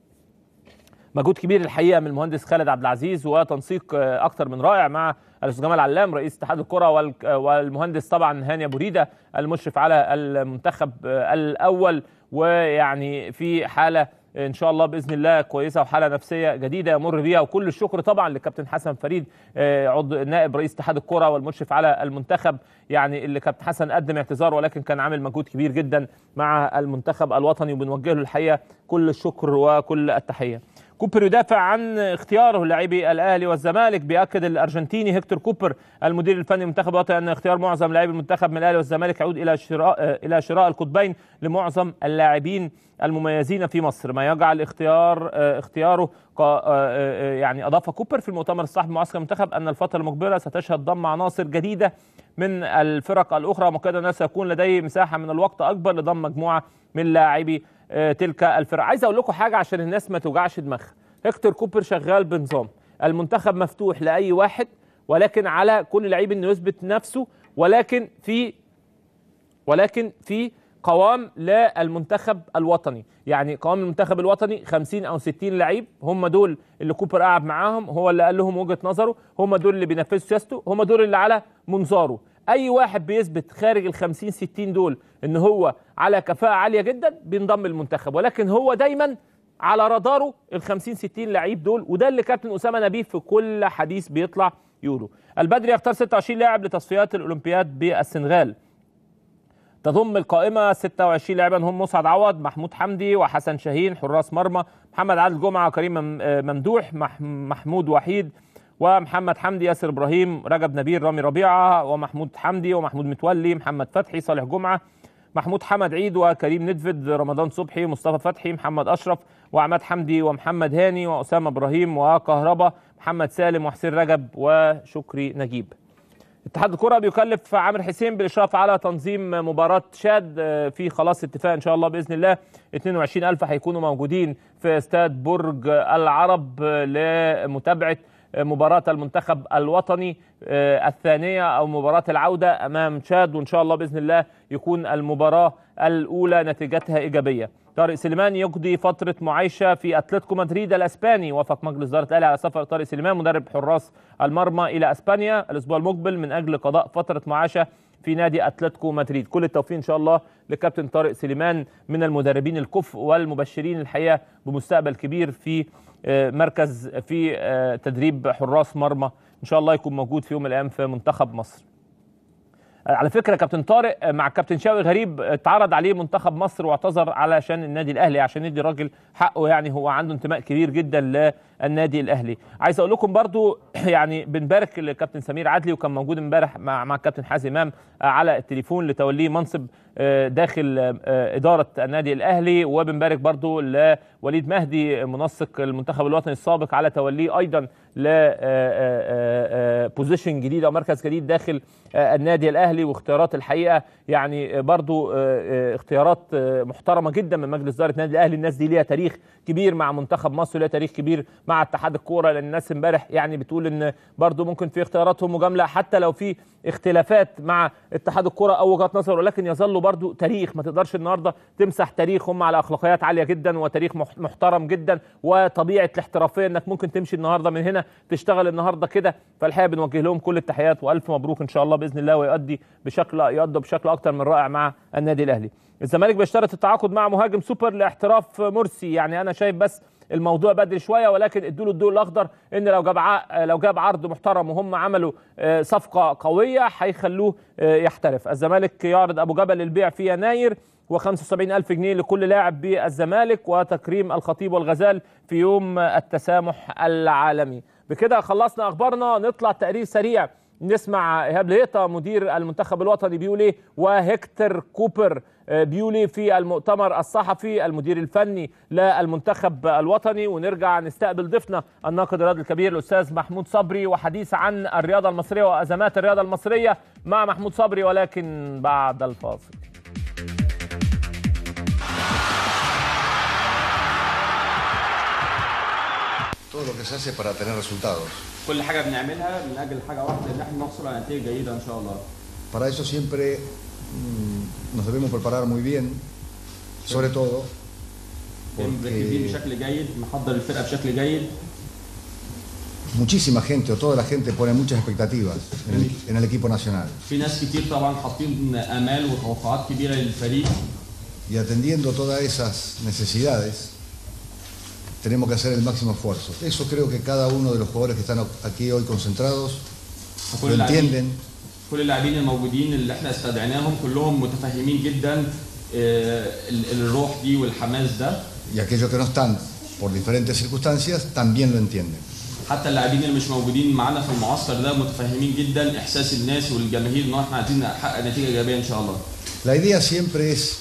مجهود كبير الحقيقة من المهندس خالد عبد العزيز وتنسيق أكثر من رائع مع الأستاذ جمال علام رئيس اتحاد الكرة والمهندس طبعا هاني أبو ريدة المشرف على المنتخب الأول ويعني في حالة ان شاء الله باذن الله كويسه وحاله نفسيه جديده يمر بيها وكل الشكر طبعا للكابتن حسن فريد عضو نائب رئيس اتحاد الكره والمشرف على المنتخب يعني اللي كابتن حسن قدم اعتذار ولكن كان عامل مجهود كبير جدا مع المنتخب الوطني وبنوجه له الحقيقه كل الشكر وكل التحيه. كوبر يدافع عن اختياره لاعبي الاهلي والزمالك بياكد الارجنتيني هيكتور كوبر المدير الفني للمنتخب الوطني ان اختيار معظم لاعبي المنتخب من الاهلي والزمالك يعود الى شراء الى شراء القطبين لمعظم اللاعبين المميزين في مصر ما يجعل اختيار اختياره يعني اضاف كوبر في المؤتمر الصحفي معسكر المنتخب ان الفتره المقبله ستشهد ضم عناصر جديده من الفرق الاخرى مؤكدا سيكون لديه مساحه من الوقت اكبر لضم مجموعه من لاعبي تلك الفرق عايز اقول لكم حاجه عشان الناس ما توجعش دماغها هيكتور كوبر شغال بنظام المنتخب مفتوح لاي واحد ولكن على كل لعيب انه يثبت نفسه ولكن في ولكن في قوام للمنتخب الوطني يعني قوام المنتخب الوطني 50 او 60 لعيب هم دول اللي كوبر قعد معاهم هو اللي قال لهم وجهه نظره هم دول اللي بينفذوا سياسته هم دول اللي على منظاره اي واحد بيثبت خارج ال 50 60 دول ان هو على كفاءه عاليه جدا بينضم المنتخب ولكن هو دايما على راداره ال 50 60 لعيب دول وده اللي كابتن اسامه نبيه في كل حديث بيطلع يقوله البدري يختار 26 لاعب لتصفيات الاولمبياد بالسنغال تضم القائمة 26 لاعبا هم مسعد عوض محمود حمدي وحسن شاهين حراس مرمى محمد عادل جمعة وكريم ممدوح محمود وحيد ومحمد حمدي ياسر ابراهيم رجب نبيل رامي ربيعه ومحمود حمدي ومحمود متولي محمد فتحي صالح جمعه محمود حمد عيد وكريم ندفد رمضان صبحي مصطفى فتحي محمد اشرف وعماد حمدي ومحمد هاني واسامه ابراهيم وكهربا محمد سالم وحسين رجب وشكري نجيب اتحاد الكرة بيكلف عامر حسين بالإشراف على تنظيم مباراة شاد في خلاص اتفاق إن شاء الله بإذن الله 22 ألف هيكونوا موجودين في استاد برج العرب لمتابعة مباراة المنتخب الوطني الثانية أو مباراة العودة أمام تشاد وإن شاء الله بإذن الله يكون المباراة الأولى نتيجتها إيجابية طارق سليمان يقضي فترة معايشة في أتلتيكو مدريد الأسباني وافق مجلس إدارة الأهلي على سفر طارق سليمان مدرب حراس المرمى إلى أسبانيا الأسبوع المقبل من أجل قضاء فترة معايشة في نادي أتلتيكو مدريد كل التوفيق إن شاء الله لكابتن طارق سليمان من المدربين الكفء والمبشرين الحقيقة بمستقبل كبير في مركز في تدريب حراس مرمى ان شاء الله يكون موجود في يوم من الايام في منتخب مصر على فكره كابتن طارق مع كابتن شاوي غريب اتعرض عليه منتخب مصر واعتذر علشان النادي الاهلي عشان يدي الراجل حقه يعني هو عنده انتماء كبير جدا للنادي الاهلي عايز اقول لكم برضو يعني بنبارك للكابتن سمير عدلي وكان موجود امبارح مع مع الكابتن حازم امام على التليفون لتوليه منصب داخل اداره النادي الاهلي وبنبارك برضو لوليد مهدي منسق المنتخب الوطني السابق على توليه ايضا ل بوزيشن جديد او مركز جديد داخل النادي الاهلي واختيارات الحقيقه يعني برضو اختيارات محترمه جدا من مجلس اداره النادي الاهلي الناس دي ليها تاريخ كبير مع منتخب مصر ليها تاريخ كبير مع اتحاد الكوره لان الناس امبارح يعني بتقول ان برضو ممكن في اختياراتهم مجامله حتى لو في اختلافات مع اتحاد الكوره او وجهات نظر ولكن يظل برضو تاريخ ما تقدرش النهارده تمسح تاريخ هم على اخلاقيات عاليه جدا وتاريخ محترم جدا وطبيعه الاحترافيه انك ممكن تمشي النهارده من هنا تشتغل النهارده كده فالحقيقه بنوجه لهم كل التحيات والف مبروك ان شاء الله باذن الله ويؤدي بشكل يؤدي بشكل اكتر من رائع مع النادي الاهلي. الزمالك بيشترط التعاقد مع مهاجم سوبر لاحتراف مرسي يعني انا شايف بس الموضوع بدري شويه ولكن ادوا له الضوء الاخضر ان لو جاب لو جاب عرض محترم وهم عملوا صفقه قويه هيخلوه يحترف الزمالك يعرض ابو جبل للبيع في يناير و75 ألف جنيه لكل لاعب بالزمالك وتكريم الخطيب والغزال في يوم التسامح العالمي بكده خلصنا أخبارنا نطلع تقرير سريع نسمع إيهاب لهيطة مدير المنتخب الوطني بيقول إيه وهكتر كوبر بيقول إيه في المؤتمر الصحفي المدير الفني للمنتخب الوطني ونرجع نستقبل ضيفنا الناقد الرياضي الكبير الأستاذ محمود صبري وحديث عن الرياضة المصرية وأزمات الرياضة المصرية مع محمود صبري ولكن بعد الفاصل todo lo que se hace para tener resultados. كل حاجه بنعملها من اجل حاجه واحده ان احنا نحصل على نتيجه جيده ان شاء الله Para eso siempre mm, nos debemos preparar muy bien, sobre todo مركزين porque بشكل جيد محضر الفرقه بشكل جيد muchísima gente o toda la gente pone muchas expectativas en el, en el equipo nacional. في ناس كتير طبعا حاطين امال وتوقعات كبيره للفريق Y atendiendo todas esas necesidades, tenemos que hacer el máximo esfuerzo. Eso creo que cada uno de los jugadores que están aquí hoy concentrados lo كل اللاعبين entienden كل اللاعبين الموجودين اللي احنا استدعيناهم كلهم متفهمين جدا آه، ال- الروح دي والحماس ده y aquellos que no están por diferentes circunstancias también lo entienden. حتى اللاعبين اللي مش موجودين معانا في المعسكر ده متفهمين جدا احساس الناس والجماهير ان احنا عايزين نحقق نتيجه ايجابيه ان شاء الله La idea siempre es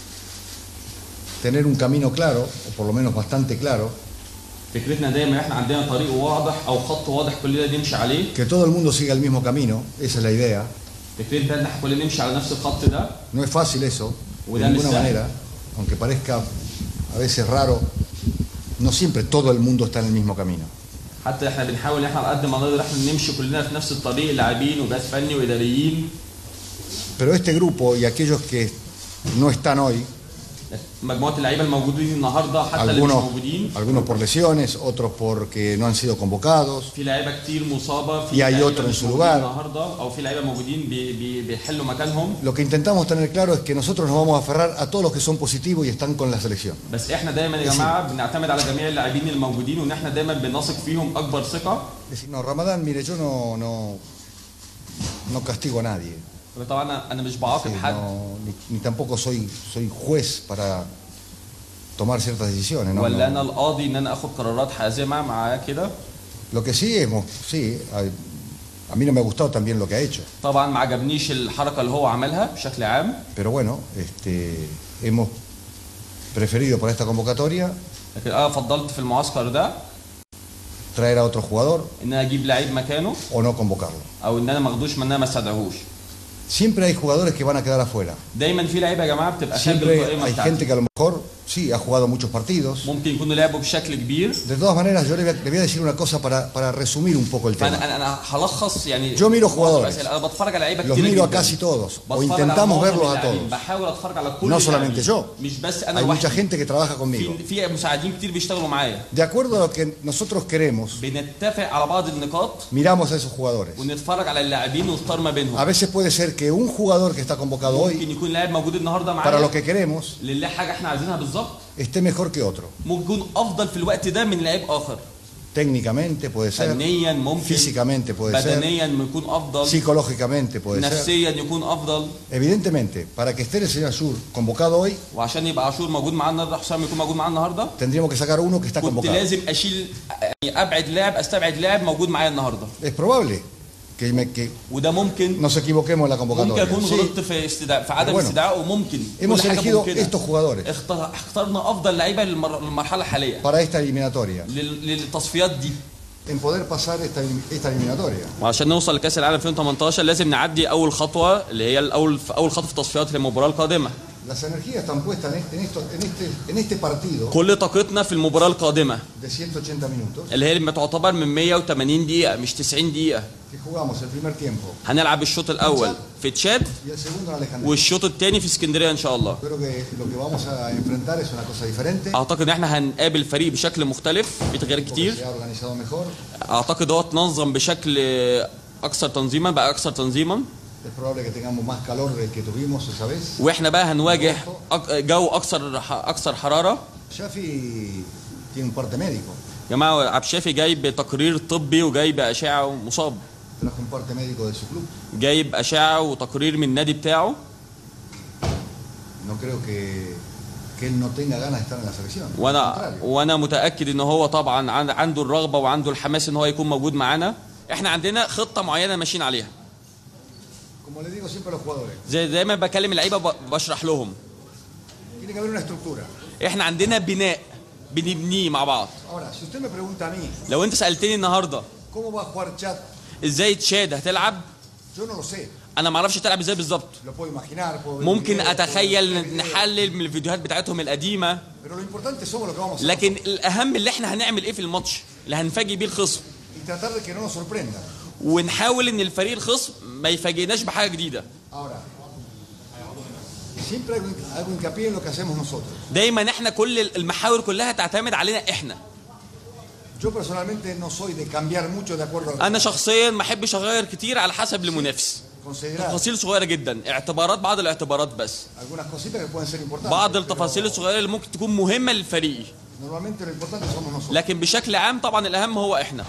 tener un camino claro, o por lo menos bastante claro, فكرتنا دايما احنا عندنا طريق واضح او خط واضح كلنا نمشي عليه que todo el mundo siga el mismo camino, esa es la idea. فكرتنا ان احنا كلنا نمشي على نفس الخط ده No es fácil eso, de Cuidar el ninguna saco. manera, aunque parezca a veces raro, no siempre todo el mundo está en el mismo camino. حتى احنا بنحاول ان احنا على قد ما نقدر احنا نمشي كلنا في نفس الطريق لاعبين وجهاز فني واداريين Pero este grupo y aquellos que no están hoy, مجموعه اللعيبه الموجودين النهارده حتى اللي مش algunos, موجودين algunos por lesiones, otros porque no han sido convocados, في لعيبه كتير مصابه في Y hay لعيبة otro en مش su موجودين lugar. النهارده او في لعيبه موجودين بي بي بيحلوا مكانهم lo que intentamos tener claro es que nosotros nos vamos a aferrar a todos los que son positivos y están con la selección. بس احنا دايما يا جماعه بنعتمد على جميع اللاعبين الموجودين وان احنا دايما بنثق فيهم اكبر ثقه Es decir, no, Ramadán, mire, yo no, no, no castigo a nadie. طبعا انا انا مش بعاقب Sí, حد no, ni, ni tampoco soy, soy juez para tomar ciertas decisiones. ¿no? ولا No. انا القاضي ان انا اخد قرارات حازمه معاه كده Lo que sí hemos, sí, hay, A mí no me ha gustado también lo que ha hecho. طبعا ما عجبنيش الحركه اللي هو عملها بشكل عام Pero bueno, este, hemos preferido por esta convocatoria لكن انا فضلت في المعسكر ده traer a otro jugador ان انا اجيب لعيب مكانه o no convocarlo. او ان انا ما اخدوش من انا ما استدعوهوش Siempre hay jugadores que van a quedar afuera. دايما في لعيبه يا جماعه بتبقى خارج Siempre القائمه hay بتاعتي gente que a lo mejor sí ha jugado muchos partidos. ممكن يكونوا لعبوا بشكل كبير De todas maneras, yo le voy a, le voy a decir una cosa para, para resumir un poco el tema. فانا انا انا هلخص يعني Yo miro معظم jugadores. الأسئلة. انا بتفرج على لعيبه Los كتير miro a جدا casi todos, o بتفرج على intentamos معظم verlos a اللاعبين. todos. بحاول اتفرج على كل No solamente اللاعبين. yo. مش بس انا Hay mucha لوحدي gente que trabaja conmigo. في في مساعدين كتير بيشتغلوا معايا De acuerdo a lo que nosotros queremos, بنتفق على بعض النقاط miramos a esos jugadores. ونتفرج على اللاعبين ونختار ما A بينهم veces puede ser que un jugador que está convocado hoy, ممكن يكون لاعب موجود النهارده para lo معايا que queremos, لله حاجه احنا عايزينها بالظبط esté mejor que otro. ممكن يكون افضل في الوقت ده من لاعب اخر Técnicamente puede ser, فنيا ممكن físicamente puede ser, بدنيا يكون افضل psicológicamente puede ser. نفسيا يكون افضل Evidentemente, para que esté el señor Sur convocado hoy, وعشان يبقى عاشور موجود معانا النهارده حسام يكون موجود معانا النهارده tendríamos que sacar uno que está كنت convocado. لازم اشيل يعني ابعد لاعب استبعد لاعب موجود معايا النهارده Es probable que, me- que وده ممكن nos equivoquemos en la ممكن convocatoria. اكون Sí, غلطت في استدعاء في عدم Bueno. استدعائه وممكن hemos كل حاجه elegido ممكنه estos jugadores اختار اخترنا افضل لعيبه للمر- للمرحله الحاليه para esta eliminatoria, لل- للتصفيات دي en poder pasar esta, esta eliminatoria. وعشان نوصل لكاس العالم 2018 لازم نعدي اول خطوه اللي هي الاول في اول خطوه في التصفيات للمباراه القادمه Las energías están puestas en este, en, esto- en este, en este partido كل طاقتنا في المباراه القادمه de 180 minutos اللي هي اللي تعتبر من 180 دقيقه مش 90 دقيقه que jugamos el primer tiempo هنلعب الشوط الاول في تشاد y el segundo en Alejandría. والشوط الثاني في اسكندريه ان شاء الله Creo que lo que vamos a enfrentar es una cosa diferente, اعتقد ان احنا هنقابل فريق بشكل مختلف في تغييرات porque كتير se ha organizado mejor. اعتقد هو اتنظم بشكل اكثر تنظيما بقى اكثر تنظيما Es probable que tengamos más calor del que tuvimos esa vez. واحنا بقى هنواجه أك- جو اكثر اكثر حراره Shafi tiene un parte médico. يا جماعه عبد الشافي جايب تقرير طبي وجايب اشعه مصاب Trajo un parte médico de su club. جايب اشعه وتقرير من النادي بتاعه No creo que, que él no tenga ganas de estar en la selección. Al وانا contrario. وانا متاكد ان هو طبعا عن- عنده الرغبه وعنده الحماس ان هو يكون موجود معانا احنا عندنا خطه معينه ماشيين عليها Como le digo siempre a los jugadores, زي دايما بكلم اللعيبه ب- بشرح لهم tiene que haber una estructura. احنا عندنا بناء بنبنيه مع بعض Ahora, si usted me pregunta a mí, لو انت سالتني النهارده ¿cómo va a jugar Chat? ازاي تشاد هتلعب Yo no lo sé. انا ما اعرفش تلعب ازاي بالظبط Lo puedo imaginar. Puedo ver ممكن videos, puedo ver اتخيل videos. نحلل من الفيديوهات بتاعتهم القديمه Pero lo importante somos lo que vamos a hacer. لكن الاهم اللي احنا هنعمل ايه في الماتش اللي هنفاجئ بيه الخصم Y tratar de que no nos sorprenda. ونحاول ان الفريق الخصم ما يفاجئناش بحاجه جديده Ahora, siempre hago, hago hincapié en lo que hacemos nosotros. دايما احنا كل المحاور كلها تعتمد علينا احنا Yo personalmente no soy de cambiar mucho de acuerdo a انا شخصيا ما احبش اغير كتير على حسب المنافس considerar تفاصيل صغيره جدا اعتبارات بعض الاعتبارات بس algunas cositas que pueden ser importantes. بعض pero التفاصيل الصغيره اللي ممكن تكون مهمه للفريق Normalmente lo importante somos nosotros. لكن بشكل عام طبعا الاهم هو احنا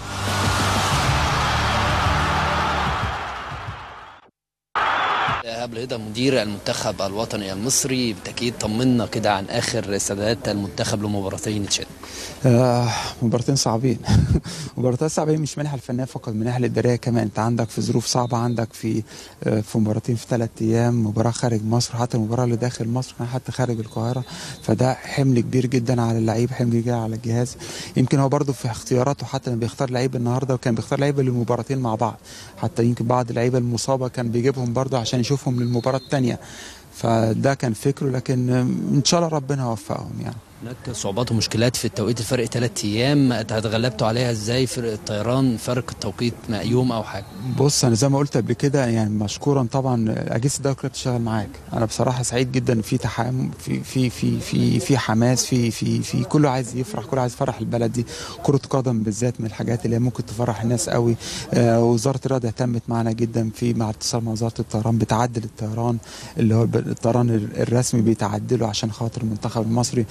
إيهاب الهدى مدير المنتخب الوطني المصري بالتأكيد طمنا كده عن آخر استعدادات المنتخب لمباراتين تشاد آه مباراتين صعبين مباراتين صعبين مش من الناحيه الفنيه فقط من الناحيه الاداريه كمان انت عندك في ظروف صعبه عندك في آه في مباراتين في ثلاث ايام مباراه خارج مصر حتى المباراه اللي داخل مصر كان حتى خارج القاهره فده حمل كبير جدا على اللعيب حمل كبير جدا على الجهاز يمكن هو برضه في اختياراته حتى لما بيختار لعيب النهارده وكان بيختار لعيبه للمباراتين مع بعض حتى يمكن بعض اللعيبه المصابه كان بيجيبهم برضه عشان يشوفهم للمباراه الثانيه فده كان فكره لكن آه، ان شاء الله ربنا يوفقهم يعني هناك صعوبات ومشكلات في التوقيت الفرق ثلاث أيام اتغلبتوا عليها إزاي فرق الطيران فرق التوقيت ما يوم أو حاجة بص انا زي ما قلت قبل كده يعني مشكورا طبعا اجهزه الدوله كلها بتشتغل معاك انا بصراحه سعيد جدا في تحام في في في في في حماس في في في كله عايز يفرح كله عايز يفرح البلد دي كره قدم بالذات من الحاجات اللي هي ممكن تفرح الناس قوي آه وزاره الرياضه اهتمت معانا جدا في مع اتصال مع وزاره الطيران بتعدل الطيران اللي هو الب- الطيران ال- الرسمي بيتعدله عشان خاطر المنتخب المصري دي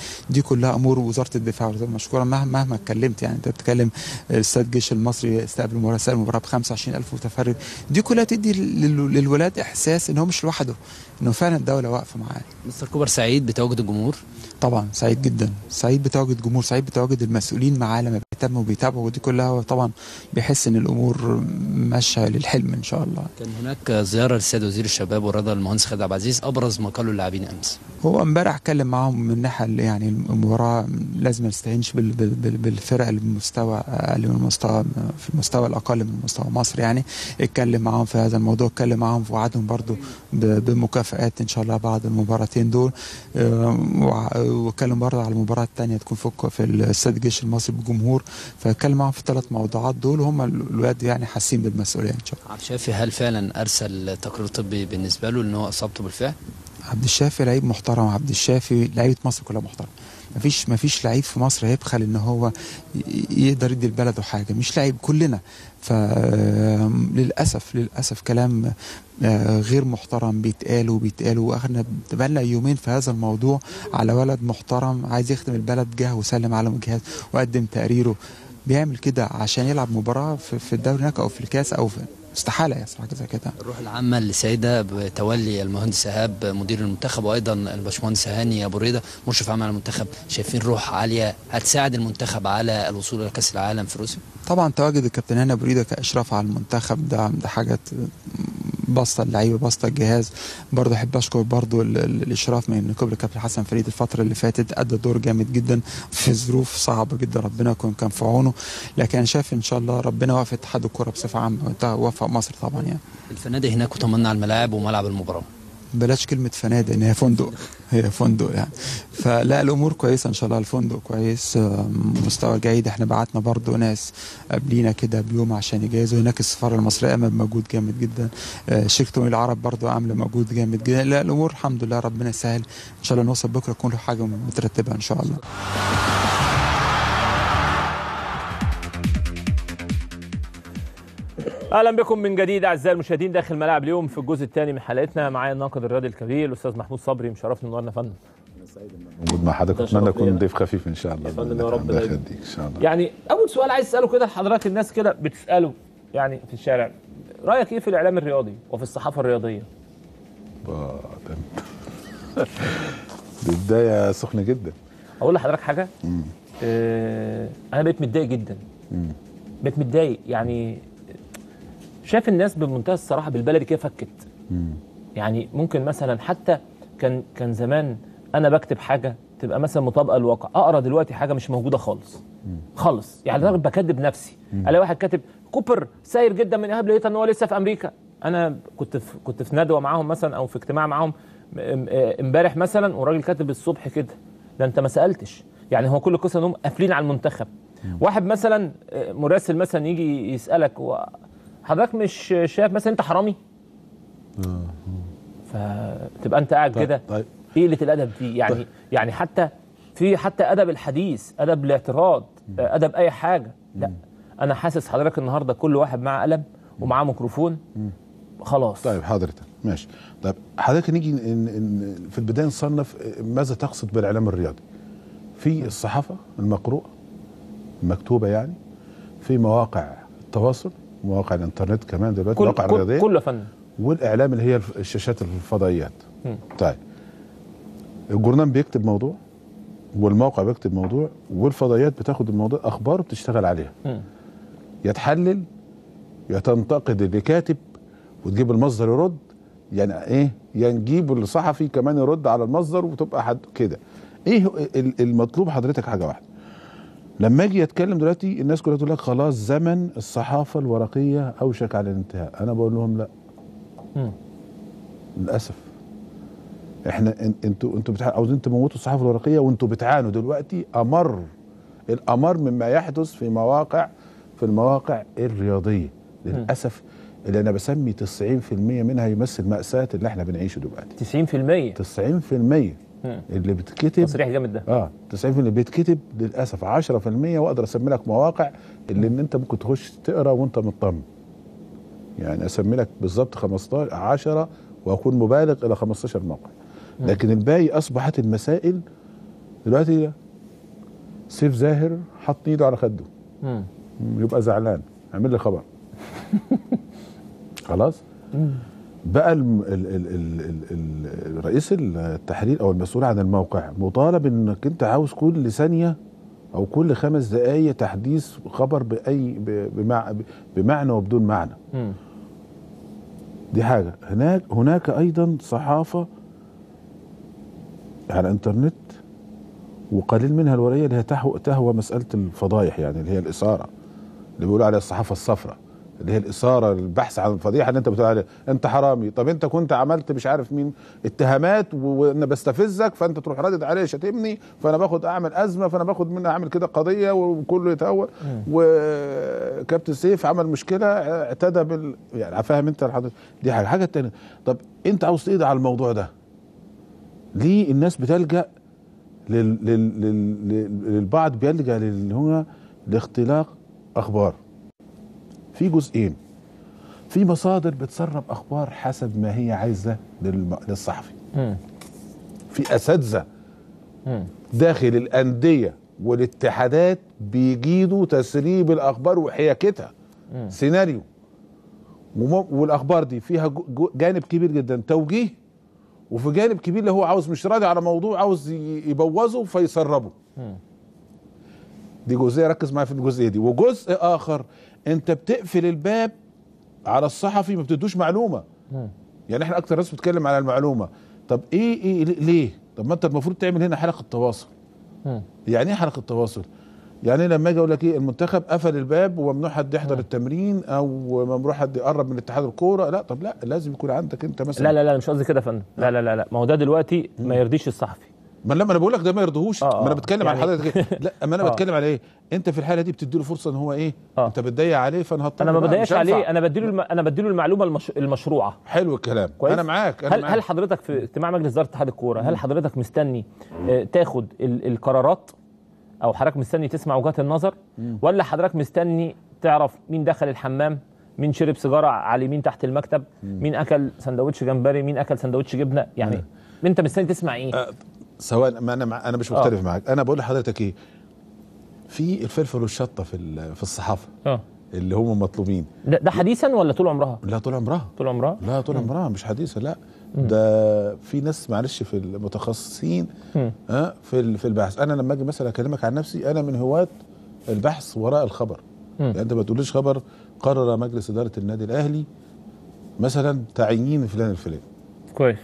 كلها امور وزاره الدفاع وزاره مشكوره مهما مهما اتكلمت يعني انت بتتكلم استاد الجيش المصري استقبل المباراه استقبل المباراه ب 25000 متفرج دي كلها تدي لل- للولاد احساس ان هو مش لوحده انه فعلا الدوله واقفه معاه مستر كوبر سعيد بتواجد الجمهور طبعا سعيد جدا سعيد بتواجد جمهور سعيد بتواجد المسؤولين معاه لما بيهتموا وبيتابعوا ودي كلها هو طبعا بيحس ان الامور ماشيه للحلم ان شاء الله كان هناك زياره للسيد وزير الشباب والرياضه المهندس خالد عبد العزيز ابرز ما قاله اللاعبين امس هو امبارح اتكلم معاهم من الناحيه اللي يعني المباراه لازم ما نستهينش بال- بال- بال- بالفرق اللي بمستوى اقل من المستوى في المستوى الاقل من مستوى مصر يعني اتكلم معاهم في هذا الموضوع اتكلم معاهم وعدهم برضو ب- بمكافآت ان شاء الله بعد المباراتين دول آه، وع- واتكلم برضه على المباراه الثانيه تكون في في الاستاد الجيش المصري بجمهور فاتكلم معاهم في الثلاث موضوعات دول وهم الولاد يعني حاسين بالمسؤوليه ان شاء الله عبد الشافي هل فعلا ارسل تقرير طبي بالنسبه له ان هو اصابته بالفعل؟ عبد الشافي لعيب محترم عبد الشافي لعيبه مصر كلها محترم مفيش مفيش لعيب في مصر هيبخل ان هو ي- يقدر يدي لبلده حاجه مش لعيب كلنا فللاسف للاسف كلام آه، غير محترم بيتقال وبيتقال واخدنا بقالنا يومين في هذا الموضوع على ولد محترم عايز يخدم البلد جه وسلم على الجهاز وقدم تقريره بيعمل كده عشان يلعب مباراه في في الدوري هناك او في الكاس او في استحاله يحصل حاجه زي كده الروح العامه اللي سايده بتولي المهندس ايهاب مدير المنتخب وايضا الباشمهندس هاني ابو ريده مشرف عام على المنتخب شايفين روح عاليه هتساعد المنتخب على الوصول الى كاس العالم في روسيا؟ طبعا تواجد الكابتن هاني ابو ريده كاشراف على المنتخب ده ده حاجه بسطه اللعيبه بسطه الجهاز برضه احب اشكر برضه ال- ال- الاشراف من قبل الكابتن حسن فريد الفتره اللي فاتت ادى دور جامد جدا في ظروف صعبه جدا ربنا يكون كان في عونه لكن انا شايف ان شاء الله ربنا وافق اتحاد الكره بصفه عامه ووفق مصر طبعا يعني الفنادق هناك وطمنا على الملاعب وملعب المباراه بلاش كلمة فنادق ان هي فندق هي فندق يعني فلا الامور كويسة ان شاء الله الفندق كويس آه، مستوى جيد احنا بعتنا برضو ناس قبلينا كده بيوم عشان يجهزوا هناك السفارة المصرية عمل مجهود جامد جدا آه، شركة أمم العرب برضو عاملة مجهود جامد جدا لا الامور الحمد لله ربنا يسهل ان شاء الله نوصل بكرة يكون له حاجة مترتبة ان شاء الله اهلا بكم من جديد اعزائي المشاهدين داخل ملاعب اليوم في الجزء الثاني من حلقتنا معايا الناقد الرياضي الكبير الاستاذ محمود صبري مشرفني منورنا يا فندم موجود مع حضرتك ده اتمنى شرف ليا. اكون ضيف خفيف ان شاء الله يا فندم بإذن يا الله. رب الله دايما. يخليك ان شاء الله يعني اول سؤال عايز اساله كده لحضرتك الناس كده بتساله يعني في الشارع رايك ايه في الاعلام الرياضي وفي الصحافه الرياضيه آه، ده انت- دي بدايه سخنه جدا اقول لحضرتك حاجه آه انا بقيت متضايق جدا بقيت متضايق يعني شايف الناس بمنتهى الصراحه بالبلدي كده فكت يعني ممكن مثلا حتى كان كان زمان انا بكتب حاجه تبقى مثلا مطابقه للواقع اقرا دلوقتي حاجه مش موجوده خالص خالص يعني لدرجه بكذب نفسي الاقي واحد كاتب كوبر ساير جدا من ايهاب لقيت ان هو لسه في امريكا انا كنت في كنت في ندوه معاهم مثلا او في اجتماع معاهم م- م- امبارح مثلا وراجل كاتب الصبح كده ده انت ما سالتش يعني هو كل القصه انهم قافلين على المنتخب واحد مثلا آه، مراسل مثلا يجي يسالك و- حضرتك مش شايف مثلا انت حرامي فتبقى انت قاعد طيب، كده طيب. ايه قله الادب دي يعني طيب. يعني حتى في حتى ادب الحديث ادب الاعتراض ادب اي حاجه لا انا حاسس حضرتك النهارده كل واحد معاه قلم ومعاه ميكروفون خلاص طيب حضرتك ماشي طيب حضرتك نيجي ن- ن- في البدايه نصنف ماذا تقصد بالاعلام الرياضي في الصحافه المقروءه المكتوبه يعني في مواقع التواصل مواقع الانترنت كمان دلوقتي كل مواقع كل رياضيه كله يا فندم والاعلام اللي هي الف- الشاشات الفضائيات مم. طيب الجورنال بيكتب موضوع والموقع بيكتب موضوع والفضائيات بتاخد الموضوع اخبار بتشتغل عليها مم. يا تحلل يا تنتقد اللي كاتب وتجيب المصدر يرد يعني ايه يا نجيب الصحفي كمان يرد على المصدر وتبقى حد كده ايه هو ال- المطلوب حضرتك حاجه واحده لما اجي اتكلم دلوقتي الناس كلها تقول لك خلاص زمن الصحافه الورقيه اوشك على الانتهاء انا بقول لهم لا مم. للاسف احنا ان- انتوا انتوا بتع... عاوزين تموتوا الصحافه الورقيه وانتوا بتعانوا دلوقتي امر الامر مما يحدث في مواقع في المواقع الرياضيه للاسف اللي انا بسمي 90% منها يمثل ماساه اللي احنا بنعيشه دلوقتي 90% 90% مم. اللي بتكتب تصريح جامد ده اه 90% اللي بيتكتب للاسف 10% واقدر اسمي لك مواقع اللي ان انت ممكن تخش تقرا وانت مطمن يعني اسمي لك بالظبط 15 10 واكون مبالغ الى 15 موقع لكن الباقي اصبحت المسائل دلوقتي سيف زاهر حط ايده على خده مم. يبقى زعلان اعمل لي خبر خلاص بقى الم... ال... ال... ال... ال... ال... رئيس التحرير او المسؤول عن الموقع مطالب انك انت عاوز كل ثانيه او كل خمس دقائق تحديث خبر باي ب... بمع... بمعنى وبدون معنى مم. دي حاجه هناك هناك ايضا صحافه على الانترنت وقليل منها الوريه اللي هي تهوى, تهوى مساله الفضايح يعني اللي هي الاثاره اللي بيقولوا عليها الصحافه الصفراء اللي هي الاثاره البحث عن الفضيحه اللي انت بتقول عليها انت حرامي طب انت كنت عملت مش عارف مين اتهامات و- وانا بستفزك فانت تروح ردد عليه شاتمني فانا باخد اعمل ازمه فانا باخد منها اعمل كده قضيه وكله يتهور وكابتن سيف عمل مشكله اعتدى بال يعني فاهم انت الحضر. دي حاجه الحاجه الثانيه طب انت عاوز تقضي على الموضوع ده ليه الناس بتلجا لل... لل... لل... لل... للبعض بيلجا لل هو لاختلاق اخبار في جزئين في مصادر بتسرب اخبار حسب ما هي عايزه للم... للصحفي مم. في اساتذه مم. داخل الانديه والاتحادات بيجيدوا تسريب الاخبار وحياكتها سيناريو وم- والاخبار دي فيها جو- جو- جانب كبير جدا توجيه وفي جانب كبير اللي هو عاوز مش راضي على موضوع عاوز ي- يبوظه فيسربه دي جزئيه ركز معايا في الجزئيه دي وجزء اخر انت بتقفل الباب على الصحفي ما بتدوش معلومه يعني احنا اكتر ناس بتتكلم على المعلومه طب ايه ايه ليه طب ما انت المفروض تعمل هنا حلقه تواصل مم. يعني ايه حلقه تواصل يعني لما اجي اقول لك ايه المنتخب قفل الباب وممنوع حد يحضر التمرين او ممنوع حد يقرب من اتحاد الكوره لا طب لا لازم يكون عندك انت مثلا لا لا لا مش قصدي كده يا فندم لا لا لا لا ما هو ده دلوقتي ما يرضيش الصحفي ما لما انا بقول لك ده ما يرضيهوش آه، ما انا آه. بتكلم عن يعني- حضرتك إيه؟ لا اما انا آه. بتكلم على ايه انت في الحاله دي بتدي له فرصه ان هو ايه آه. انت بتضيق عليه فانا هضطر انا ما بقى، بضايقش مش هينفع. عليه انا بديله الم... انا بديله المعلومه المش... المشروعه حلو الكلام كويس انا معاك انا هل معاك. هل حضرتك في اجتماع مجلس اداره اتحاد الكوره هل حضرتك مستني آه، تاخد ال... القرارات او حضرتك مستني تسمع وجهات النظر ولا حضرتك مستني تعرف مين دخل الحمام مين شرب سيجاره على اليمين تحت المكتب مين اكل سندوتش جمبري مين اكل سندوتش جبنه يعني انت مستني تسمع ايه آه، سواء ما انا مع... انا مش مختلف معاك انا بقول لحضرتك ايه في الفلفل والشطه في ال- في الصحافه اه اللي هم مطلوبين ده, ده حديثا ولا طول عمرها لا طول عمرها طول عمرها لا طول عمرها مش حديثه لا ده في ناس معلش في المتخصصين مم. ها في ال- في البحث انا لما اجي مثلا اكلمك عن نفسي انا من هواة البحث وراء الخبر مم. يعني انت ما تقوليش خبر قرر مجلس اداره النادي الاهلي مثلا تعيين فلان الفلاني كويس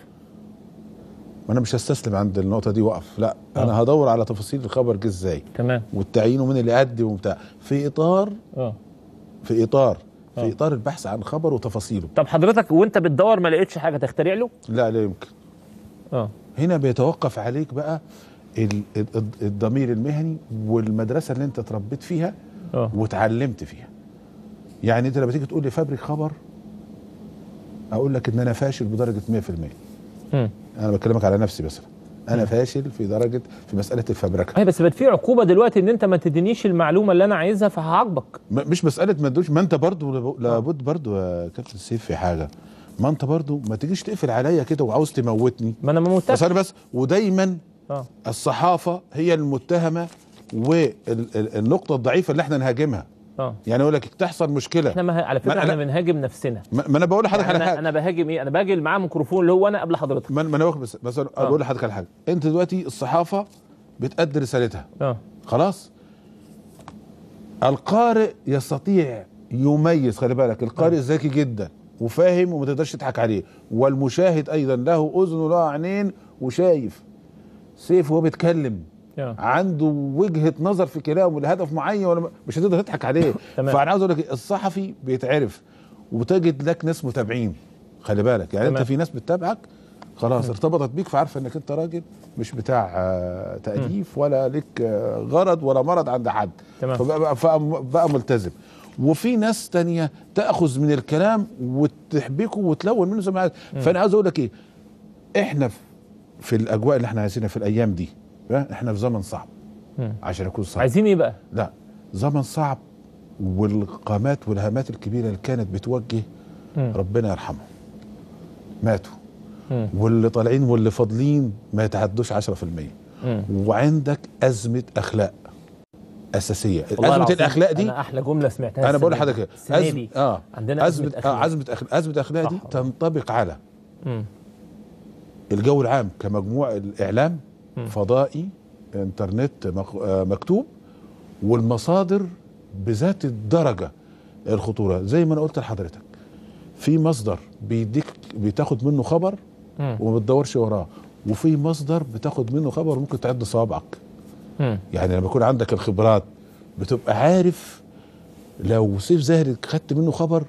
وانا مش هستسلم عند النقطه دي واقف لا انا هدور على تفاصيل الخبر جه ازاي تمام والتعيين ومين اللي قدم وبتاع في اطار اه في اطار آه. في اطار البحث عن خبر وتفاصيله طب حضرتك وانت بتدور ما لقيتش حاجه تخترع له لا لا يمكن اه هنا بيتوقف عليك بقى ال- ال- الضمير المهني والمدرسه اللي انت اتربيت فيها اه واتعلمت فيها يعني انت لما تيجي تقول لي فبرك خبر اقول لك ان انا فاشل بدرجه 100% مم. انا بكلمك على نفسي مثلا انا فاشل في درجه في مساله الفبركه اي بس بقت في عقوبه دلوقتي ان انت ما تدينيش المعلومه اللي انا عايزها فهعاقبك م- مش مساله ما تدوش ما انت برضو لاب- لابد برضو يا كابتن سيف في حاجه ما انت برضو ما تجيش تقفل عليا كده وعاوز تموتني ما انا ما بس موتكش انا بس ودايما اه الصحافه هي المتهمه والنقطه الضعيفه اللي احنا نهاجمها اه يعني يقول لك تحصل مشكله احنا ما على فكره ما- احنا أنا- بنهاجم نفسنا ما ما انا بقول لحضرتك يعني على انا حاجه انا بهاجم ايه انا باجي معاه ميكروفون اللي هو انا قبل حضرتك ما ما انا واخد بس بس أنا بقول لحضرتك على حاجه انت دلوقتي الصحافه بتأدي رسالتها اه خلاص القارئ يستطيع يميز خلي بالك القارئ ذكي جدا وفاهم وما تقدرش تضحك عليه والمشاهد ايضا له اذن وله عينين وشايف سيف وهو بيتكلم آه. عنده وجهه نظر في كلامه لهدف معين ولا م- مش هتقدر تضحك عليه تمام. فانا عاوز اقول لك إيه، الصحفي بيتعرف وتجد لك ناس متابعين خلي بالك يعني تمام. انت في ناس بتتابعك خلاص ارتبطت بيك فعارفه انك انت راجل مش بتاع آه، تأليف ولا لك آه، غرض ولا مرض عند حد تمام. فبقى بقى, بقى ملتزم وفي ناس تانية تأخذ من الكلام وتحبكه وتلون منه زي ما عايز فانا عاوز اقول لك ايه احنا في- في الاجواء اللي احنا عايزينها في الايام دي ها؟ احنا في زمن صعب مم. عشان يكون صعب عايزين ايه بقى لا زمن صعب والقامات والهامات الكبيره اللي كانت بتوجه مم. ربنا يرحمهم ماتوا مم. واللي طالعين واللي فاضلين ما يتعدوش 10% مم. وعندك ازمه اخلاق اساسيه والله ازمه العظيم الاخلاق دي انا احلى جمله سمعتها انا بقول السنة دي. لحضرتك السنه أزم... دي اه عندنا ازمه ازمه اخلاق آه ازمه أخلاق. ازمه الاخلاق دي صح. تنطبق على مم. الجو العام كمجموع الاعلام فضائي انترنت مك- آه، مكتوب والمصادر بذات الدرجه الخطوره زي ما انا قلت لحضرتك في مصدر بيديك بتاخد منه خبر مم. وما بتدورش وراه وفي مصدر بتاخد منه خبر وممكن تعد صوابعك مم. يعني لما يكون عندك الخبرات بتبقى عارف لو سيف زاهر خدت منه خبر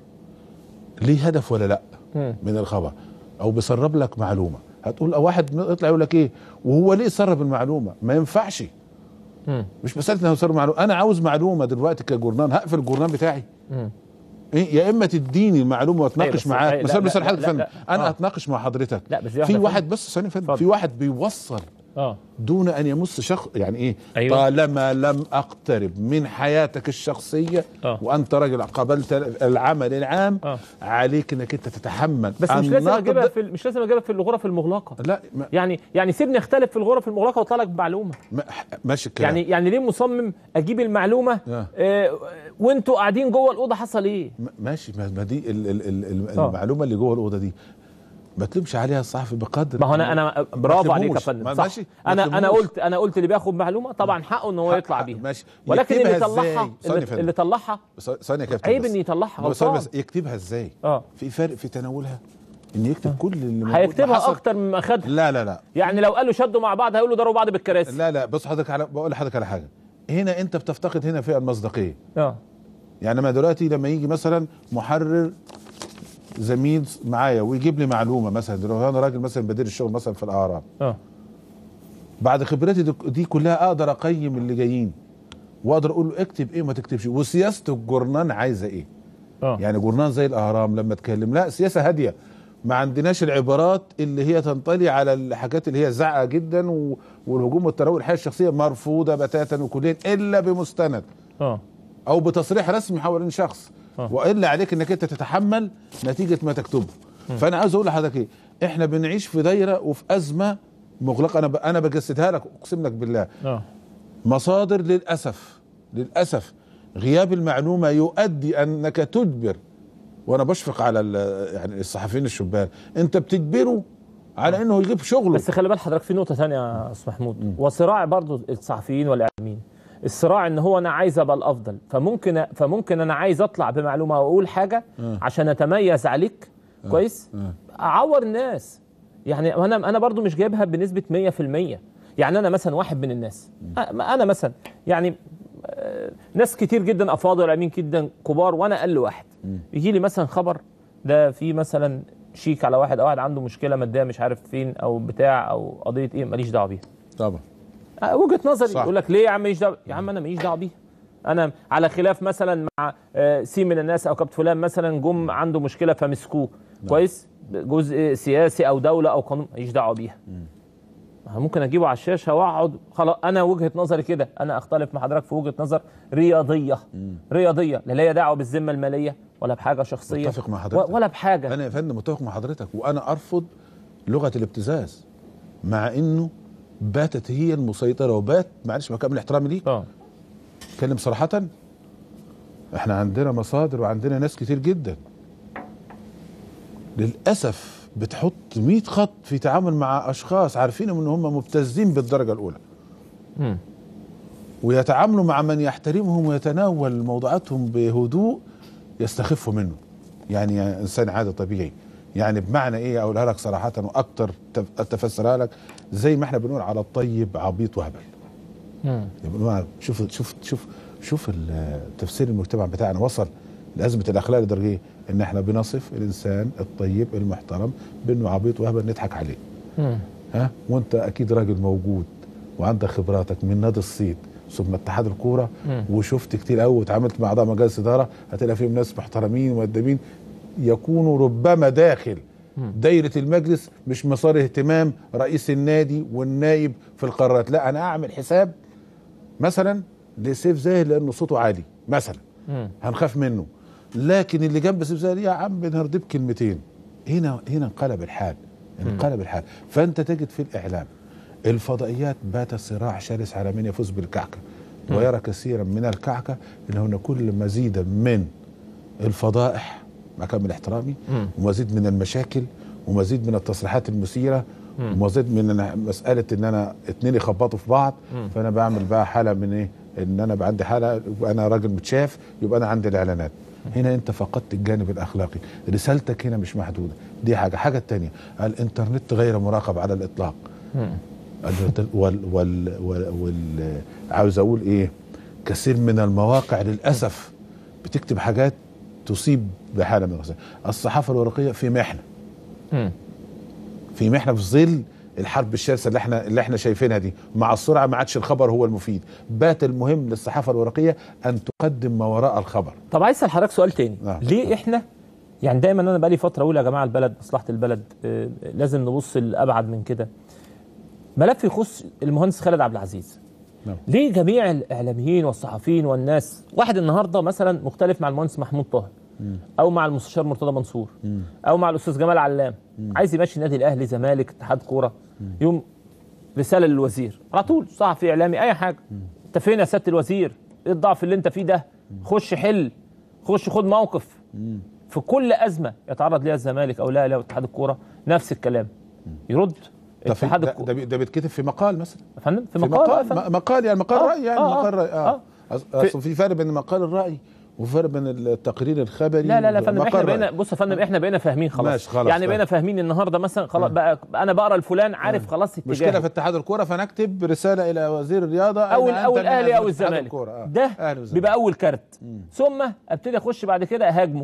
ليه هدف ولا لا مم. من الخبر او بيسرب لك معلومه هتقول أو واحد يطلع يقول لك ايه وهو ليه سرب المعلومه ما ينفعش مم. مش مساله انه يسرب معلومه انا عاوز معلومه دلوقتي كجورنان هقفل الجورنان بتاعي مم. إيه يا اما تديني المعلومه أيوة واتناقش بس- معاك أيوة، بس لا، بس لا، حضرتك لا، فندم لا. انا آه. اتناقش مع حضرتك لا، بس دي في واحدة واحد فندم. بس ثانيه يا فندم اتفضل. في واحد بيوصل اه دون ان يمس شخص يعني ايه أيوة. طالما لم اقترب من حياتك الشخصيه آه. وانت راجل قابلت العمل العام آه. عليك انك انت تتحمل بس مش لازم النقد- اجيبها في ال- مش لازم اجيبها في الغرف المغلقه لا ما يعني يعني سيبني اختلف في الغرف المغلقه واطلع لك بمعلومه ما- ماشي الكلام يعني يعني ليه مصمم اجيب المعلومه آه. آه وانتوا قاعدين جوه الاوضه حصل ايه ما- ماشي ما ما دي ال ال ال ال آه. المعلومه اللي جوه الاوضه دي ما تلمش عليها الصحفي بقدر ما هو انا انا برافو عليك يا تلموش. فندم ما- صح ماشي، ما انا انا تلموش. قلت انا قلت اللي بياخد معلومه طبعا حقه ان هو حق- يطلع حق- بيها ماشي. ولكن اللي يكتبها طلعها إزاي؟ ثانية اللي, يا فندم. اللي طلعها بس- ثانيه يا كابتن عيب بس. ان يطلعها بس ثانية غلطان بس يكتبها ازاي اه في فرق في تناولها ان يكتب كل اللي موجود هيكتبها حصل. اكتر مما خدها لا لا لا يعني لو قالوا شدوا مع بعض هيقولوا ضربوا بعض بالكراسي لا لا بص حضرتك على بقول لحضرتك على حاجه هنا انت بتفتقد هنا فئه المصداقيه اه يعني ما دلوقتي لما يجي مثلا محرر زميل معايا ويجيب لي معلومه مثلا دلوقتي انا راجل مثلا بدير الشغل مثلا في الاهرام اه بعد خبرتي دي- دي كلها اقدر اقيم اللي جايين واقدر اقول له اكتب ايه وما تكتبش وسياسه الجورنان عايزه ايه اه يعني جورنان زي الاهرام لما اتكلم لا سياسه هاديه ما عندناش العبارات اللي هي تنطلي على الحاجات اللي هي زعقه جدا و- والهجوم والتناول الحياه الشخصيه مرفوضه بتاتا وكليا الا بمستند اه او بتصريح رسمي حوالين شخص آه. والا عليك انك انت تتحمل نتيجه ما تكتبه فانا عاوز اقول لحضرتك ايه احنا بنعيش في دايره وفي ازمه مغلقه انا ب... انا بجسدها لك اقسم لك بالله اه مصادر للاسف للاسف غياب المعلومه يؤدي انك تجبر وانا بشفق على ال- يعني الصحفيين الشبان انت بتجبره على انه يجيب شغله بس خلي بال حضرتك في نقطه ثانيه يا استاذ محمود وصراع برضو الصحفيين والاعلاميين الصراع ان هو انا عايز ابقى الافضل فممكن فممكن انا عايز اطلع بمعلومه واقول حاجه عشان اتميز عليك كويس اعور الناس يعني انا انا برضو مش جايبها بنسبه 100% يعني انا مثلا واحد من الناس أ- انا مثلا يعني آه، ناس كتير جدا افاضل اعلاميين جدا كبار وانا اقل واحد يجي لي مثلا خبر ده في مثلا شيك على واحد او واحد عنده مشكله ماديه مش عارف فين او بتاع او قضيه ايه ماليش دعوه بيها طبعا آه، وجهه نظري صح. يقول لك ليه يا عم ماليش دعوه يا عم انا ماليش دعوه بيها انا على خلاف مثلا مع آه، سي من الناس او كابتن فلان مثلا جم عنده مشكله فمسكوه كويس جزء سياسي او دوله او قانون ماليش دعوه بيها أنا ممكن اجيبه على الشاشه واقعد خلاص انا وجهه نظري كده انا اختلف مع حضرتك في وجهه نظر رياضيه رياضيه لا ليا دعوه بالذمه الماليه ولا بحاجه شخصيه متفق مع حضرتك. و- ولا بحاجه انا يا فندم متفق مع حضرتك وانا ارفض لغه الابتزاز مع انه باتت هي المسيطره وبات معلش مع كامل احترامي ليك اه اتكلم صراحه احنا عندنا مصادر وعندنا ناس كتير جدا للاسف بتحط 100 خط في تعامل مع اشخاص عارفين ان هم مبتزين بالدرجه الاولى مم. ويتعاملوا مع من يحترمهم ويتناول موضوعاتهم بهدوء يستخفوا منه يعني يا انسان عادي طبيعي يعني بمعنى ايه اقولها لك صراحه واكتر تف- تفسرها لك زي ما احنا بنقول على الطيب عبيط وهبل مم. يبقى شوف شوف شوف شوف ال- تفسير المجتمع بتاعنا وصل لازمه الاخلاق لدرجه ايه؟ ان احنا بنصف الانسان الطيب المحترم بانه عبيط وهبل نضحك عليه مم. ها وانت اكيد راجل موجود وعندك خبراتك من نادي الصيد ثم اتحاد الكوره مم. وشفت كتير قوي واتعاملت مع اعضاء مجالس اداره هتلاقي فيهم ناس محترمين ومؤدبين يكونوا ربما داخل دايره المجلس مش مسار اهتمام رئيس النادي والنايب في القرارات لا انا اعمل حساب مثلا لسيف زاهر لانه صوته عالي مثلا مم. هنخاف منه لكن اللي جنب سيف زاهر يا عم بنهرديه بكلمتين هنا هنا انقلب الحال انقلب الحال فانت تجد في الاعلام الفضائيات بات صراع شرس على من يفوز بالكعكه ويرى كثيرا من الكعكه ان هناك كل مزيدا من الفضائح مع كامل احترامي مم. ومزيد من المشاكل ومزيد من التصريحات المثيره ومزيد من أنا- مساله ان انا اتنين يخبطوا في بعض فانا بعمل بقى حاله من ايه ان انا بقى عندي حاله وانا راجل متشاف يبقى انا عندي الاعلانات هنا انت فقدت الجانب الاخلاقي رسالتك هنا مش محدوده دي حاجه حاجه التانية الانترنت غير مراقب على الاطلاق ال- وال وال وال, وال عاوز اقول ايه كثير من المواقع للاسف بتكتب حاجات تصيب بحاله من الغثيان الصحافه الورقيه في محنه مم. في محنه في ظل الحرب الشرسه اللي احنا اللي احنا شايفينها دي مع السرعه ما عادش الخبر هو المفيد بات المهم للصحافه الورقيه ان تقدم ما وراء الخبر طب عايز اسال حضرتك سؤال تاني نعم. ليه احنا يعني دايما انا بقالي فتره اقول يا جماعه البلد مصلحه البلد آه، لازم نبص لابعد من كده ملف يخص المهندس خالد عبد العزيز نعم. ليه جميع الاعلاميين والصحفيين والناس واحد النهارده مثلا مختلف مع المهندس محمود طاهر او مع المستشار مرتضى منصور او مع الاستاذ جمال علام عايز يمشي النادي الاهلي زمالك اتحاد كوره يوم رساله للوزير على طول صحفي اعلامي اي حاجه انت فين يا سياده الوزير ايه الضعف اللي انت فيه ده خش حل خش خد موقف في كل ازمه يتعرض ليها الزمالك او لا لا اتحاد الكوره نفس الكلام يرد ده في اتحاد ده, الكوره ده, بي- ده بيتكتب في مقال مثلا يا فندم في في مقال آه، يا مقال فندم. م- مقال يعني مقال آه، راي يعني آه، مقال راي آه. اه أص- اصل في فرق بين مقال الراي وفرق بين التقرير الخبري لا لا لا يا فندم احنا مقال رأي. بقينا بص يا فندم احنا بقينا فاهمين خلاص, ماشي، خلاص، يعني طيب. بقينا فاهمين النهارده مثلا خلاص بقى انا بقرا الفلان عارف خلاص اتجاهه مشكله في اتحاد الكوره فنكتب رساله الى وزير الرياضه او أين او أنت من الاهلي او أزمة اتحاد الزمالك الكورة؟ آه. ده أهلي والزمالك. بيبقى اول كارت ثم ابتدي اخش بعد كده اهاجمه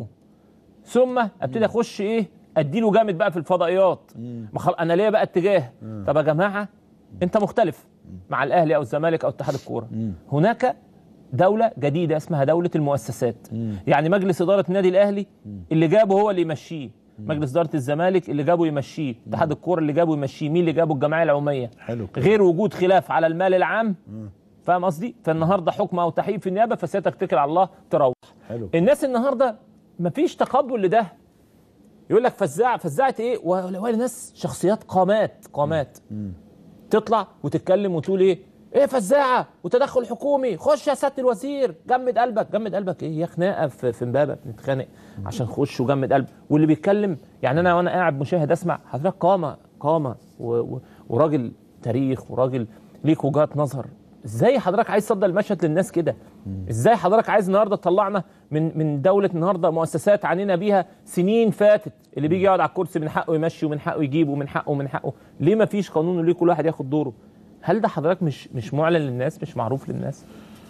ثم ابتدي اخش ايه اديله جامد بقى في الفضائيات ما خل... انا ليا بقى اتجاه طب يا جماعه انت مختلف مع الاهلي او الزمالك او اتحاد الكوره هناك دولة جديدة اسمها دولة المؤسسات يعني مجلس إدارة النادي الأهلي اللي جابه هو اللي يمشيه مجلس إدارة الزمالك اللي جابه يمشيه اتحاد الكورة اللي جابه يمشيه مين اللي جابه الجمعية العمومية حلو كده. غير وجود خلاف على المال العام فاهم قصدي فالنهارده حكم او تحقيق في النيابه فسيادتك تتكل على الله تروح حلو الناس النهارده مفيش تقبل لده يقول لك فزاعه فزاعه ايه ولا ناس شخصيات قامات قامات تطلع وتتكلم وتقول ايه ايه فزاعه وتدخل حكومي خش يا سياده الوزير جمد قلبك جمد قلبك ايه هي خناقه في في امبابه بنتخانق عشان خش وجمد قلب واللي بيتكلم يعني انا وانا قاعد مشاهد اسمع حضرتك قامه قامه و- و- وراجل تاريخ وراجل ليك وجهات نظر ازاي حضرتك عايز تصدر المشهد للناس كده ازاي حضرتك عايز النهارده تطلعنا من من دوله النهارده مؤسسات عانينا بيها سنين فاتت اللي بيجي يقعد على الكرسي من حقه يمشي ومن حقه يجيب ومن حقه ومن حقه ليه ما فيش قانون وليه كل واحد ياخد دوره هل ده حضرتك مش مش معلن للناس مش معروف للناس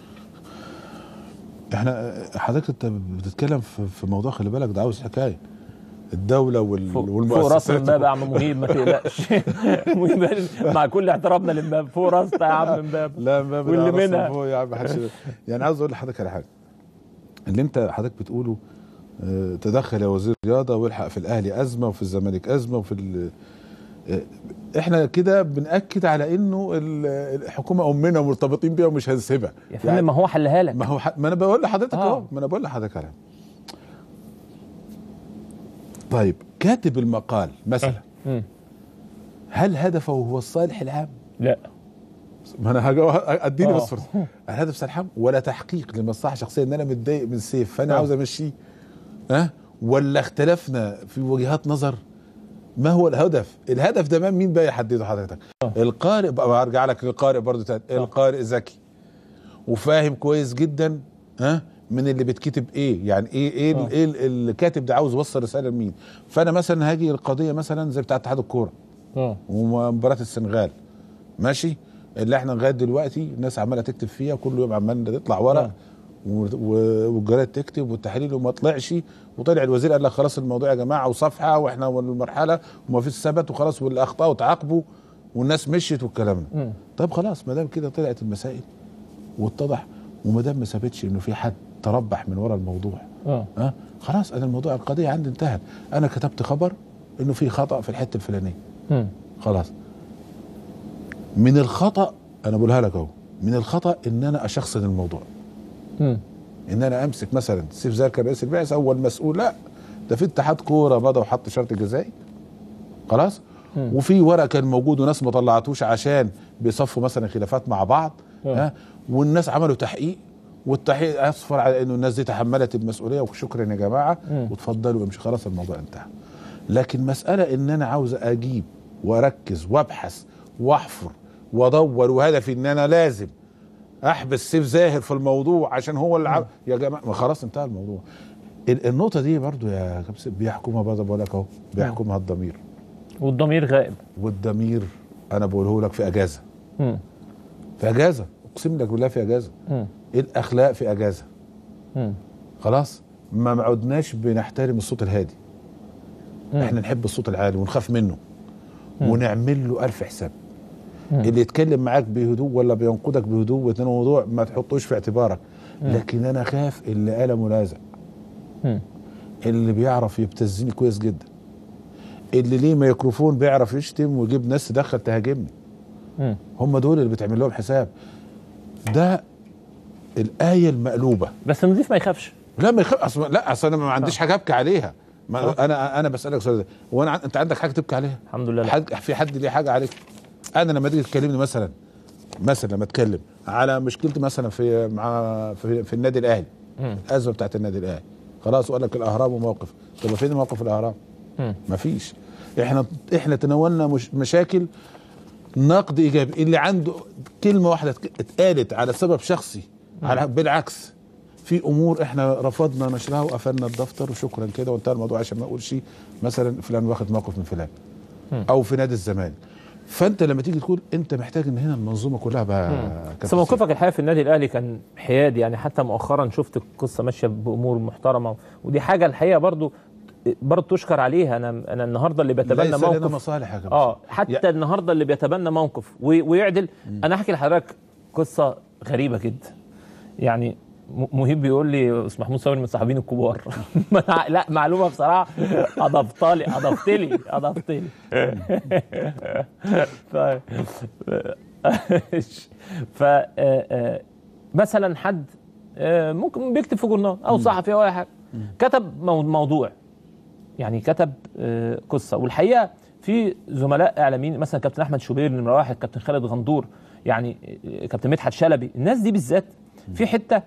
احنا حضرتك انت بتتكلم في, في موضوع خلي بالك ده عاوز حكايه الدوله وال فوق, فوق والمؤسسات راس امبابه يا عم مهيب ما تقلقش مهيب مع كل احترامنا لامبابه فوق راسنا يا عم امبابه لا ما واللي واللي منها. منها يا عم محدش يعني عاوز اقول لحضرتك على حاجه اللي انت حضرتك بتقوله اه، تدخل يا وزير الرياضه والحق في الاهلي ازمه وفي الزمالك ازمه وفي ال- اه، احنا كده بناكد على انه ال- الحكومه امنا ومرتبطين بيها ومش هنسيبها يا فندم ما هو حلها لك ما هو ح... ما انا بقول لحضرتك آه. اهو ما انا بقول لحضرتك على طيب كاتب المقال مثلا مم. هل هدفه هو الصالح العام؟ لا ما انا هجو... اديني آه. بس فرصه الهدف صالح العام ولا تحقيق لمصلحه شخصيه ان انا متضايق من سيف فانا آه. عاوز امشيه ها ولا اختلفنا في وجهات نظر ما هو الهدف؟ الهدف ده مين بقى يحدده حضرتك؟ القارئ بقى ارجع لك للقارئ برضه تاني القارئ ذكي وفاهم كويس جدا ها من اللي بيتكتب ايه يعني ايه ايه آه. ال- ايه ال- الكاتب ده عاوز يوصل رساله لمين فانا مثلا هاجي القضيه مثلا زي بتاعه اتحاد الكوره اه ومباراه السنغال ماشي اللي احنا لغايه دلوقتي الناس عماله تكتب فيها كل يوم عمال تطلع ورق آه. و- و- والجرايد تكتب والتحليل وما طلعش وطلع الوزير قال لك خلاص الموضوع يا جماعه وصفحه واحنا والمرحله وما فيش ثبت وخلاص والاخطاء وتعاقبوا والناس مشيت والكلام ده مم. طيب خلاص ما دام كده طلعت المسائل واتضح وما دام ما ثبتش انه في حد تربح من ورا الموضوع اه ها خلاص انا الموضوع القضيه عندي انتهت انا كتبت خبر انه في خطا في الحته الفلانيه مم. خلاص من الخطا انا بقولها لك اهو من الخطا ان انا اشخصن الموضوع مم. ان انا امسك مثلا سيف زاكر رئيس البعثه اول مسؤول لا ده في اتحاد كوره مضى وحط شرط جزائي خلاص وفي ورق كان موجود وناس ما طلعتوش عشان بيصفوا مثلا خلافات مع بعض آه. ها والناس عملوا تحقيق والتحقيق اسفر على انه الناس دي تحملت المسؤوليه وشكرا يا جماعه وتفضلوا امشي خلاص الموضوع انتهى لكن مساله ان انا عاوز اجيب واركز وابحث واحفر وادور وهدفي ان انا لازم احبس سيف زاهر في الموضوع عشان هو اللي عم... يا جماعه ما خلاص انتهى الموضوع ال- النقطه دي برضو يا كابتن بيحكمها برضه بقول لك اهو بيحكمها الضمير والضمير غائب والضمير انا بقوله لك في اجازه مم. في اجازه اقسم لك بالله في اجازه مم. الاخلاق في اجازه مم. خلاص ما عدناش بنحترم الصوت الهادي احنا نحب الصوت العالي ونخاف منه ونعمل له الف حساب اللي يتكلم معاك بهدوء ولا بينقدك بهدوء واتنين موضوع ما تحطوش في اعتبارك لكن انا خاف اللي قلمه لازق مم. اللي بيعرف يبتزني كويس جدا اللي ليه ميكروفون بيعرف يشتم ويجيب ناس تدخل تهاجمني مم. هم دول اللي بتعمل لهم حساب ده الآية المقلوبة بس النظيف ما يخافش لا ما يخاف اصلا لا اصل انا ما عنديش حاجه ابكي عليها ما انا انا بسالك سؤال ده وانا عن- انت عندك حاجه تبكي عليها الحمد لله لا. حد في حد ليه حاجه عليك انا لما تيجي تكلمني مثلا مثلا لما اتكلم على مشكلتي مثلا في مع في, في النادي الاهلي الازمه بتاعت النادي الاهلي خلاص وقال لك الاهرام وموقف طب فين موقف الاهرام مم. مفيش احنا احنا تناولنا مش مشاكل نقد ايجابي اللي عنده كلمه واحده اتك- اتقالت على سبب شخصي على بالعكس في امور احنا رفضنا نشرها وقفلنا الدفتر وشكرا كده وانتهى الموضوع عشان ما اقولش مثلا فلان واخد موقف من فلان او في نادي الزمالك فانت لما تيجي تقول انت محتاج ان هنا المنظومه كلها بقى بس كابتن موقفك الحقيقه في النادي الاهلي كان حيادي يعني حتى مؤخرا شفت القصه ماشيه بامور محترمه ودي حاجه الحقيقه برضو برضو تشكر عليها انا انا النهارده اللي بتبنى ليس لنا موقف مصالح يا كابتن اه حتى يا- النهارده اللي بيتبنى موقف وي- ويعدل انا احكي لحضرتك قصه غريبه جدا يعني م- مهيب بيقول لي استاذ محمود صابر من الصحفيين الكبار ما أنا- لا معلومه بصراحه اضفتها لي اضفت لي اضفت لي ف ف آه، آه، مثلا حد آه، ممكن بيكتب في جورنال او صحفي او اي حاجه كتب مو- موضوع يعني كتب آه، قصه والحقيقه في زملاء اعلاميين مثلا كابتن احمد شوبير نمره واحد كابتن خالد غندور يعني آه، كابتن مدحت شلبي الناس دي بالذات في حته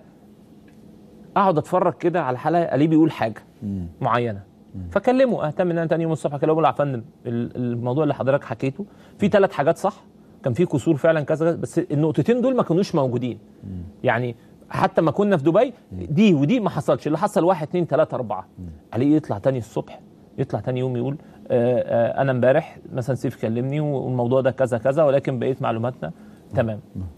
اقعد اتفرج كده على الحلقه الاقيه بيقول حاجه معينه فكلمه اهتم ان انا تاني يوم الصبح كده بقول له يا فندم ال- الموضوع اللي حضرتك حكيته في ثلاث حاجات صح كان في كسور فعلا كذا كذا، بس النقطتين دول ما كانوش موجودين يعني حتى ما كنا في دبي دي ودي ما حصلش اللي حصل واحد اتنين تلاته اربعه عليه يطلع تاني الصبح يطلع تاني يوم يقول آه آه انا امبارح مثلا سيف كلمني والموضوع ده كذا كذا ولكن بقيت معلوماتنا تمام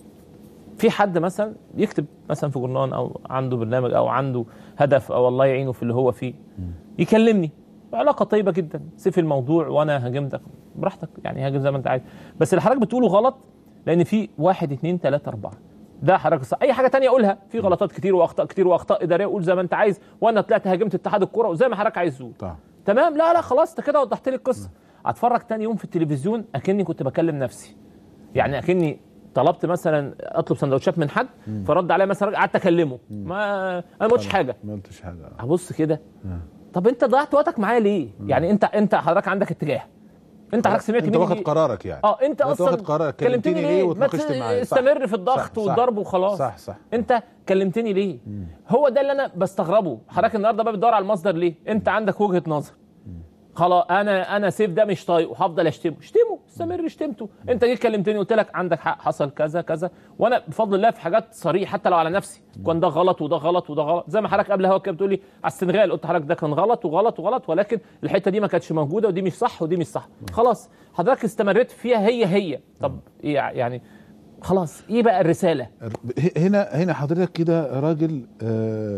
في حد مثلا يكتب مثلا في جورنال او عنده برنامج او عنده هدف او الله يعينه في اللي هو فيه يكلمني علاقه طيبه جدا سيف الموضوع وانا هاجمتك براحتك يعني هاجم زي ما انت عايز بس اللي حضرتك بتقوله غلط لان في واحد اتنين تلاته اربعه ده حضرتك صح اي حاجه تانية اقولها في غلطات كتير واخطاء كتير واخطاء اداريه قول زي ما انت عايز وانا طلعت هاجمت اتحاد الكوره وزي ما حضرتك عايز تقول طبعا. تمام لا لا خلاص انت كده وضحت لي القصه اتفرج تاني يوم في التلفزيون اكني كنت بكلم نفسي يعني اكني طلبت مثلا اطلب سندوتشات من حد فرد عليا مثلا قعدت اكلمه ما انا ما قلتش حاجه ما قلتش حاجه ابص كده طب انت ضيعت وقتك معايا ليه يعني انت انت حضرتك عندك اتجاه انت حضرتك سمعت انت مني واخد إيه؟ قرارك يعني اه انت اصلا واخد قرارك كلمتني ليه ما واتناقشت تس- معايا صح. استمر في الضغط صح، صح. والضرب وخلاص صح صح انت كلمتني ليه هو ده اللي انا بستغربه حضرتك النهارده بقى بتدور على المصدر ليه انت عندك وجهه نظر خلاص انا انا سيف ده مش طايقه هفضل اشتمه اشتمه استمر اشتمته انت جيت كلمتني قلت لك عندك حق حصل كذا كذا وانا بفضل الله في حاجات صريح حتى لو على نفسي كان ده غلط وده غلط وده غلط زي ما حضرتك قبل هوا كده بتقول لي على السنغال قلت حضرتك ده كان غلط وغلط وغلط ولكن الحته دي ما كانتش موجوده ودي مش صح ودي مش صح خلاص حضرتك استمريت فيها هي هي طب ايه يعني خلاص ايه بقى الرساله هنا هنا حضرتك كده راجل آه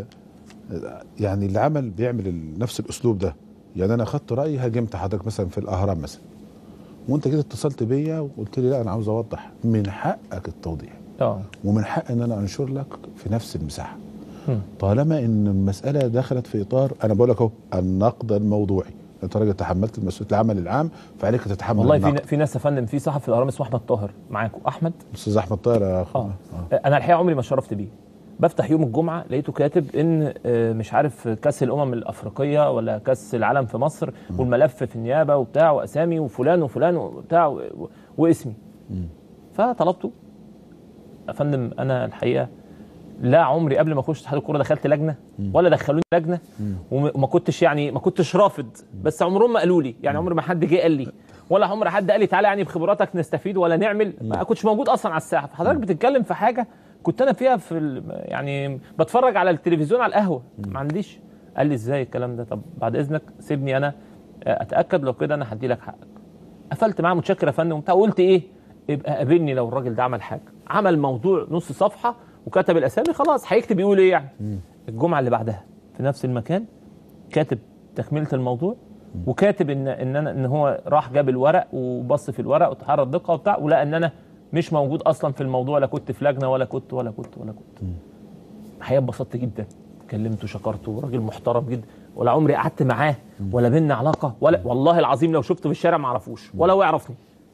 يعني اللي عمل بيعمل ال- نفس الاسلوب ده يعني انا خدت رايي هاجمت حضرتك مثلا في الاهرام مثلا وانت كده اتصلت بيا وقلت لي لا انا عاوز اوضح من حقك التوضيح اه ومن حق ان انا انشر لك في نفس المساحه مم. طالما ان المساله دخلت في اطار انا بقول لك اهو النقد الموضوعي انت راجل تحملت مسؤوليه العمل العام فعليك تتحمل والله في النقد في ناس يا فندم في صحفي في الاهرام اسمه احمد طاهر معاكم احمد استاذ احمد طاهر يا اه اخونا انا الحقيقه عمري ما شرفت بيه بفتح يوم الجمعه لقيته كاتب ان آه، مش عارف كاس الامم الافريقيه ولا كاس العالم في مصر والملف في النيابه وبتاع واسامي وفلان وفلان وبتاع و- و- واسمي فطلبته يا فندم انا الحقيقه لا عمري قبل ما اخش اتحاد الكوره دخلت لجنه ولا دخلوني لجنه وم- وما كنتش يعني ما كنتش رافض بس عمرهم ما قالوا لي يعني عمر ما حد جه قال لي ولا عمر حد قال لي تعالى يعني بخبراتك نستفيد ولا نعمل ما كنتش موجود اصلا على الساحه فحضرتك بتتكلم في حاجه كنت انا فيها في ال- يعني بتفرج على التلفزيون على القهوه ما عنديش قال لي ازاي الكلام ده طب بعد اذنك سيبني انا اتاكد لو كده انا هدي لك حقك قفلت معاه متشكر يا فندم وبتاع وقلت ايه يبقى قابلني لو الراجل ده عمل حاجه عمل موضوع نص صفحه وكتب الاسامي خلاص هيكتب يقول ايه يعني الجمعه اللي بعدها في نفس المكان كاتب تكمله الموضوع وكاتب ان ان انا ان هو راح جاب الورق وبص في الورق وتحرى الدقه وبتاع ولقى ان انا مش موجود اصلا في الموضوع لا كنت في لجنه ولا كنت ولا كنت ولا كنت الحقيقه اتبسطت جدا كلمته شكرته راجل محترم جدا ولا عمري قعدت معاه ولا بينا علاقه ولا والله العظيم لو شفته في الشارع ما اعرفوش ولا هو يعرفني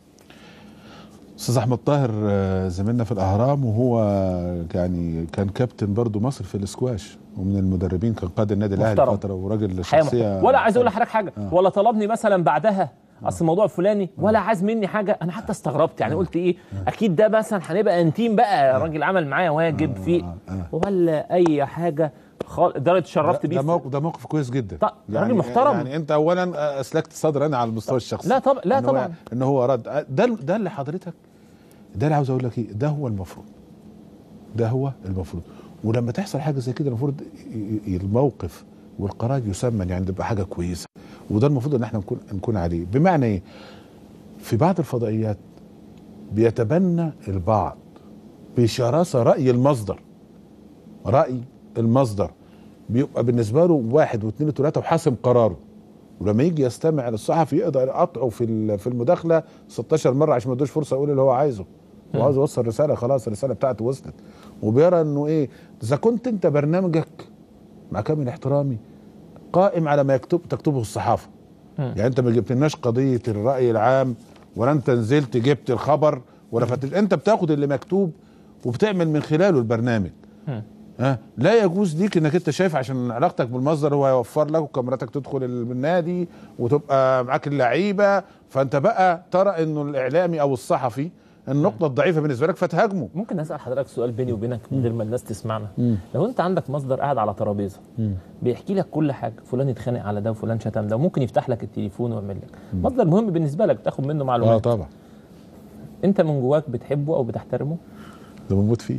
استاذ احمد طاهر آه، زميلنا في الاهرام وهو يعني كان كابتن برضو مصر في الاسكواش ومن المدربين كان قائد النادي الاهلي محترم. فتره وراجل حقيقة شخصيه محترم. ولا عايز اقول لحضرتك حاجه ولا طلبني مثلا بعدها اصل الموضوع الفلاني ولا عايز مني حاجه انا حتى استغربت يعني قلت ايه اكيد ده مثلا هنبقى انتيم بقى راجل عمل معايا واجب في ولا اي حاجه خالص ده اتشرفت ده, بيه ده موقف ده موقف كويس جدا طب، راجل محترم. يعني انت اولا اسلكت صدر انا على المستوى الشخصي لا طبعا لا إن هو- طبعا ان هو رد ده ده اللي حضرتك ده اللي عاوز اقول لك ايه ده هو المفروض ده هو المفروض ولما تحصل حاجه زي كده المفروض ي- ي- الموقف والقرار يسمن يعني تبقى حاجه كويسه وده المفروض ان احنا نكون نكون عليه بمعنى ايه في بعض الفضائيات بيتبنى البعض بشراسه راي المصدر راي المصدر بيبقى بالنسبه له واحد واثنين وثلاثه وحاسم قراره ولما يجي يستمع للصحفي يقدر يقطعه في ال- في المداخله 16 مره عشان ما يدوش فرصه يقول اللي هو عايزه هو عاوز يوصل رساله خلاص الرساله بتاعته وصلت وبيرى انه ايه اذا كنت انت برنامجك مع كامل احترامي قائم على ما يكتب تكتبه الصحافه يعني انت ما جبتلناش قضيه الراي العام ولا انت نزلت جبت الخبر ولا فتش انت بتاخد اللي مكتوب وبتعمل من خلاله البرنامج ها لا يجوز ليك انك انت شايف عشان علاقتك بالمصدر هو هيوفر لك وكاميراتك تدخل ال- النادي وتبقى معاك اللعيبه فانت بقى ترى انه الاعلامي او الصحفي النقطه الضعيفه بالنسبه لك فتهاجمه ممكن اسال حضرتك سؤال بيني وبينك من غير ما الناس تسمعنا لو انت عندك مصدر قاعد على ترابيزه بيحكي لك كل حاجه فلان اتخانق على ده وفلان شتم ده وممكن يفتح لك التليفون ويعمل لك مصدر مهم بالنسبه لك تاخد منه اه معلومات طبعا انت من جواك بتحبه او بتحترمه ده بموت فيه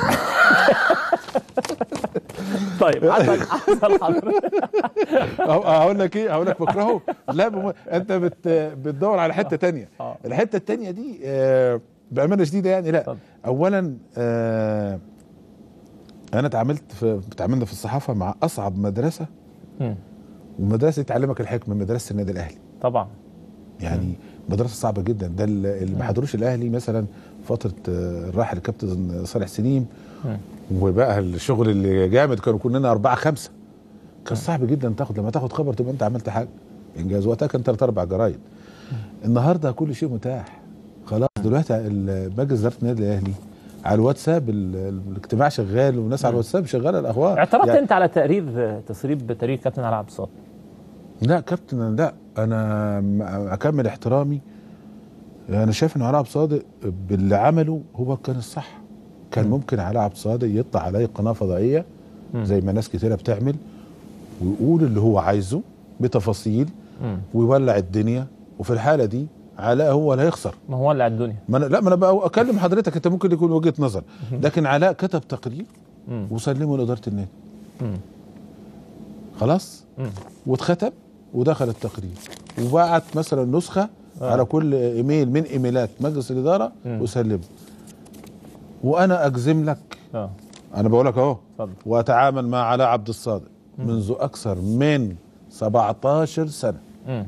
طيب عندك حصل حضرتك أه- هقول لك ايه هقول لك بكرهه لا بم... انت بت... بتدور على حته تانية آه. الحته التانية دي آه بامانه شديده يعني لا اتفضل. اولا آه انا اتعاملت في اتعاملنا في الصحافه مع اصعب مدرسه مم. ومدرسه تعلمك الحكمه مدرسه النادي الاهلي طبعا يعني مدرسه صعبه جدا ده ال- اللي ما حضروش الاهلي مثلا فتره آه، الراحل الكابتن صالح سليم مم. وبقى الشغل اللي جامد كانوا كلنا أربعة خمسة كان صعب جدا تاخد لما تاخد خبر تبقى انت عملت حاجه انجاز وقتها كان ثلاث اربع جرايد النهارده كل شيء متاح خلاص دلوقتي ال- مجلس اداره النادي الاهلي على الواتساب ال- الاجتماع شغال والناس على الواتساب شغاله الاخبار اعترضت يعني انت على تقرير تسريب تقرير كابتن علي عبد الصادق لا كابتن لا انا م- اكمل احترامي انا شايف ان علاء عبد الصادق باللي عمله هو كان الصح كان ممكن علاء عبد الصادق يطلع على قناه فضائيه زي ما ناس كتيره بتعمل ويقول اللي هو عايزه بتفاصيل مم. ويولع الدنيا وفي الحاله دي علاء هو اللي هيخسر ما هو اللي على الدنيا ما أنا لا ما انا بقى اكلم حضرتك انت ممكن يكون وجهه نظر لكن علاء كتب تقرير مم. وسلمه لاداره النادي مم. خلاص مم. واتختم ودخل التقرير وبعت مثلا نسخه آه. على كل ايميل من ايميلات مجلس الاداره مم. وسلمه وانا اجزم لك اه انا بقول لك اهو اتفضل واتعامل مع علاء عبد الصادق منذ اكثر من 17 سنه مم.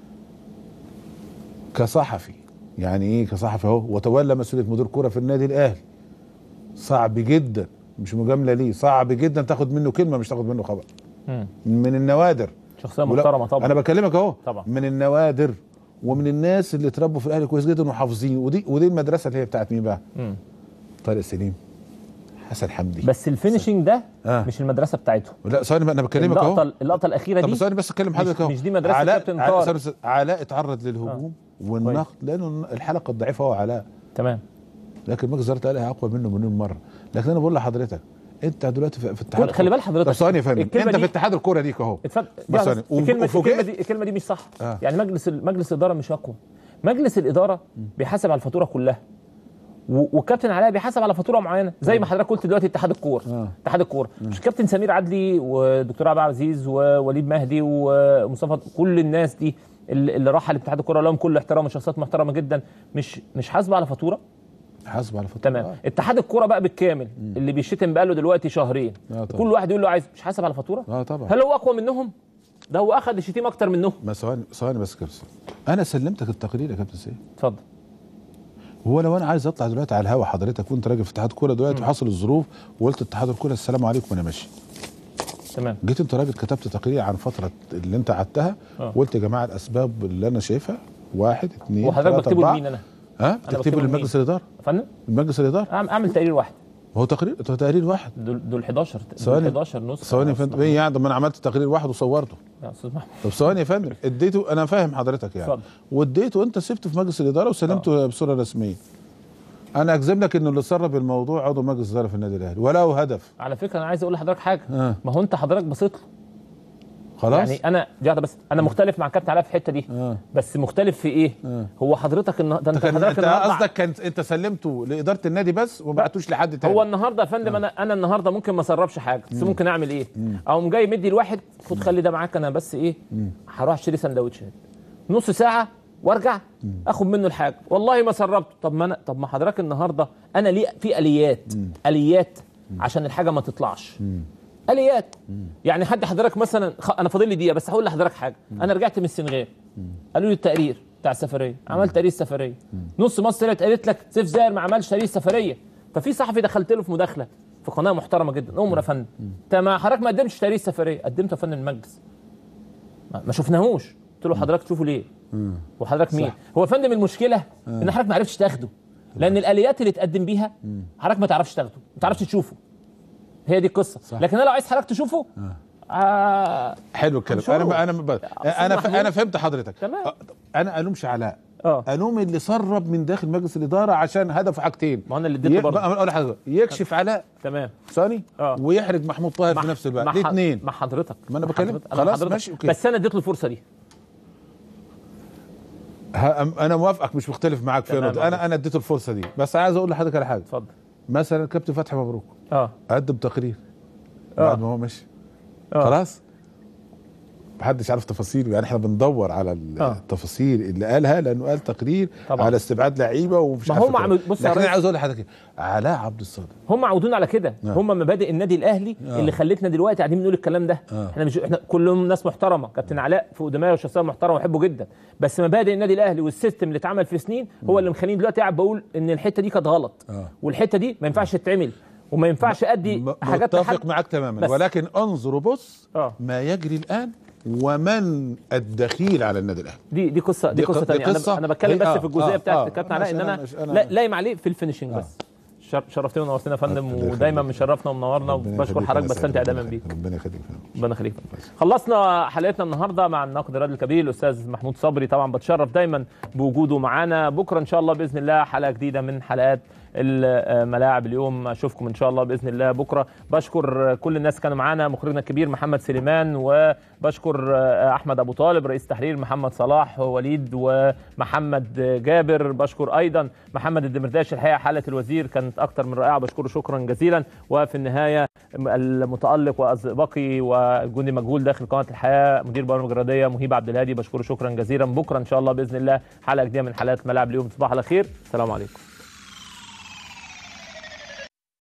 كصحفي يعني ايه كصحفي اهو وتولى مسؤوليه مدير كره في النادي الاهلي صعب جدا مش مجامله ليه صعب جدا تاخد منه كلمه مش تاخد منه خبر مم. من النوادر شخصيه ولا- محترمه طبعا انا بكلمك اهو طبعا. من النوادر ومن الناس اللي اتربوا في الاهلي كويس جدا وحافظين ودي ودي المدرسه اللي هي بتاعت مين بقى؟ مم. طارق سليم حسن حمدي بس الفينشنج ده آه. مش المدرسه بتاعته لا ثواني بقى، انا بكلمك اللقطه اهو اللقطه الاخيره طب دي ثواني بس اتكلم مش- حضرتك اهو مش دي مدرسة علاء كابتن علاء, طارق. ثواني بس، علاء اتعرض للهجوم والنقد لانه الحلقه الضعيفه هو علاء تمام لكن مجلس اداره الاهلي اقوى منه مليون مره لكن انا بقول لحضرتك انت دلوقتي في في اتحاد كل- خلي بال حضرتك طب ثواني يا فندم الكلمة انت دي- في اتحاد الكوره ليك اهو اتفضل بس جاهز. ثانية. الكلمه وفوجئت- الكلمه دي الكلمه دي مش صح آه. يعني مجلس ال- مجلس الاداره مش اقوى مجلس الاداره بيحاسب على الفاتوره كلها و- والكابتن علاء بيحاسب على فاتوره معينه زي ما حضرتك قلت دلوقتي اتحاد الكوره آه. اتحاد الكوره مش كابتن سمير عدلي ودكتور عبد العزيز ووليد مهدي ومصطفى كل الناس دي اللي اللي راح لاتحاد الكوره لهم كل احترام وشخصيات محترمه جدا مش مش حاسبه على فاتوره حاسب على فتره تمام اتحاد الكوره بقى بالكامل اللي بيشتم بقاله دلوقتي شهرين آه طبعا. كل واحد يقول له عايز مش حاسب على فاتوره اه طبعا هل هو اقوى منهم ده هو اخذ الشتيمه اكتر منهم ما ثواني ثواني بس يا كابتن سيف. انا سلمتك التقرير يا كابتن سيف اتفضل هو لو انا عايز اطلع دلوقتي على الهوا حضرتك وانت راجل في اتحاد كوره دلوقتي وحصل الظروف وقلت اتحاد الكوره السلام عليكم وانا ماشي تمام جيت انت راجل كتبت تقرير عن فتره اللي انت قعدتها آه. وقلت يا جماعه الاسباب اللي انا شايفها واحد اثنين وحضرتك ثلاثة، بكتبه أربعة. لمين انا؟ ها بكتبه تكتبه لمين؟ لمجلس الاداره يا فندم مجلس الاداره أعم- اعمل تقرير واحد هو تقرير هو تقرير واحد دول دول 11 دول ثواني 11 نسخه ثواني يا يا فندم أستاذ ايه يعني ما انا عملت تقرير واحد وصورته يا استاذ محمد طب ثواني يا فندم اديته انا فاهم حضرتك يعني اتفضل. واديته انت سبته في مجلس الاداره وسلمته بصوره رسميه انا اجزم لك انه اللي سرب الموضوع عضو مجلس الاداره في النادي الاهلي وله هدف على فكره انا عايز اقول لحضرتك حاجه آه. ما هو انت حضرتك بصيت له خلاص يعني انا دي واحده بس انا مختلف مع كابتن علاء في الحته دي آه. بس مختلف في ايه آه. هو حضرتك النهارده انت كان حضرتك انت النهارده قصدك كان انت سلمته لاداره النادي بس وما بعتوش لحد تاني هو النهارده يا فندم انا انا النهارده ممكن ما اسربش حاجه بس ممكن اعمل ايه اقوم جاي مدي الواحد خد خلي ده معاك انا بس ايه هروح اشتري سندوتشات نص ساعه وارجع اخد منه الحاجه والله ما سربته طب ما انا طب ما حضرتك النهارده انا ليه في اليات اليات عشان الحاجه ما تطلعش اليات يعني حد حضرتك مثلا خ... انا فاضل لي دقيقه بس هقول لحضرتك حاجه انا رجعت من السنغال قالوا لي التقرير بتاع السفريه عملت تقرير سفريه نص مصر طلعت قالت لك سيف زاهر ما عملش تقرير سفريه ففي صحفي دخلت له في مداخله في قناه محترمه جدا امر يا فندم انت ما حضرتك ما قدمتش تقرير سفريه قدمته يا فندم المجلس ما ما شفناهوش قلت له حضرتك تشوفه ليه وحضرتك مين هو يا فندم المشكله ان حضرتك ما عرفتش تاخده لان الاليات اللي تقدم بيها حضرتك ما تعرفش تاخده ما تعرفش تشوفه هي دي القصه صح. لكن انا لو عايز حضرتك تشوفه آه حلو الكلام هنشوفه. انا انا ب... انا ف... محمود. انا فهمت حضرتك تمام. أ- انا الومش علاء اه الوم اللي سرب من داخل مجلس الاداره عشان هدفه حاجتين ما انا اللي اديته ي- برضه. بقى- اقول لحضرتك يكشف علاء تمام ثاني آه. ويحرج محمود طاهر في نفس الوقت مع دي ح- اتنين مع حضرتك ما أنا مع بكلم. حضرتك. أنا مع خلاص، حضرتك. ماشي، أوكي. بس انا اديت له الفرصه دي ها أم- انا موافقك مش مختلف معاك في تمام، نقطه انا انا اديته الفرصه دي بس عايز اقول لحضرتك على حاجه اتفضل مثلا كابتن فتحي مبروك اه قدم تقرير آه. بعد ما هو مشي آه. خلاص محدش عارف تفاصيله يعني احنا بندور على آه. التفاصيل اللي قالها لانه قال تقرير طبعا. على استبعاد لعيبه ومش ما عارف هم الكلام. عمل- بص يا لكن ريس. انا عاوز اقول لحضرتك إيه؟ علاء عبد الصادق هم عودونا على كده آه. هم مبادئ النادي الاهلي آه. اللي خلتنا دلوقتي قاعدين بنقول الكلام ده آه. احنا مش احنا كلهم ناس محترمه كابتن علاء في قدماء وشخصيه محترمه واحبه جدا بس مبادئ النادي الاهلي والسيستم اللي اتعمل في سنين هو اللي مخليني دلوقتي قاعد بقول ان الحته دي كانت غلط آه. والحته دي ما ينفعش تتعمل وما ينفعش ادي م- حاجات متفق لحد- معاك تماما بس. ولكن انظر وبص آه. ما يجري الان ومن الدخيل على النادي الاهلي دي دي قصه دي, دي قصه ق- دي ثانيه قصة- انا انا بتكلم دي- بس آه، في الجزئيه آه، بتاعت آه. الكابتن علاء ان أنا انا مش- أنا- لا لايم عليه في الفينشنج آه. بس شر- شرفتنا ونورتنا يا فندم ربنا ودايما يخليك. مشرفنا ومنورنا ربنا وبشكر يخليك حضرتك يا بستمتع سيد. دايما ربنا بيك يخليك. ربنا يخليك ربنا يخليك خلصنا حلقتنا النهارده مع الناقد الرياضي الكبير الاستاذ محمود صبري طبعا بتشرف دايما بوجوده معانا بكره ان شاء الله باذن الله حلقه جديده من حلقات الملاعب اليوم اشوفكم ان شاء الله باذن الله بكره بشكر كل الناس كانوا معانا مخرجنا الكبير محمد سليمان وبشكر احمد ابو طالب رئيس تحرير محمد صلاح ووليد ومحمد جابر بشكر ايضا محمد الدمرداش الحقيقه حاله الوزير كانت اكتر من رائعه بشكره شكرا جزيلا وفي النهايه المتالق وازبقي وجندي مجهول داخل قناه الحياه مدير برامج الرياضيه مهيب عبد الهادي بشكره شكرا جزيلا بكره ان شاء الله باذن الله حلقه جديده من حلقات ملاعب اليوم تصبحوا على خير السلام عليكم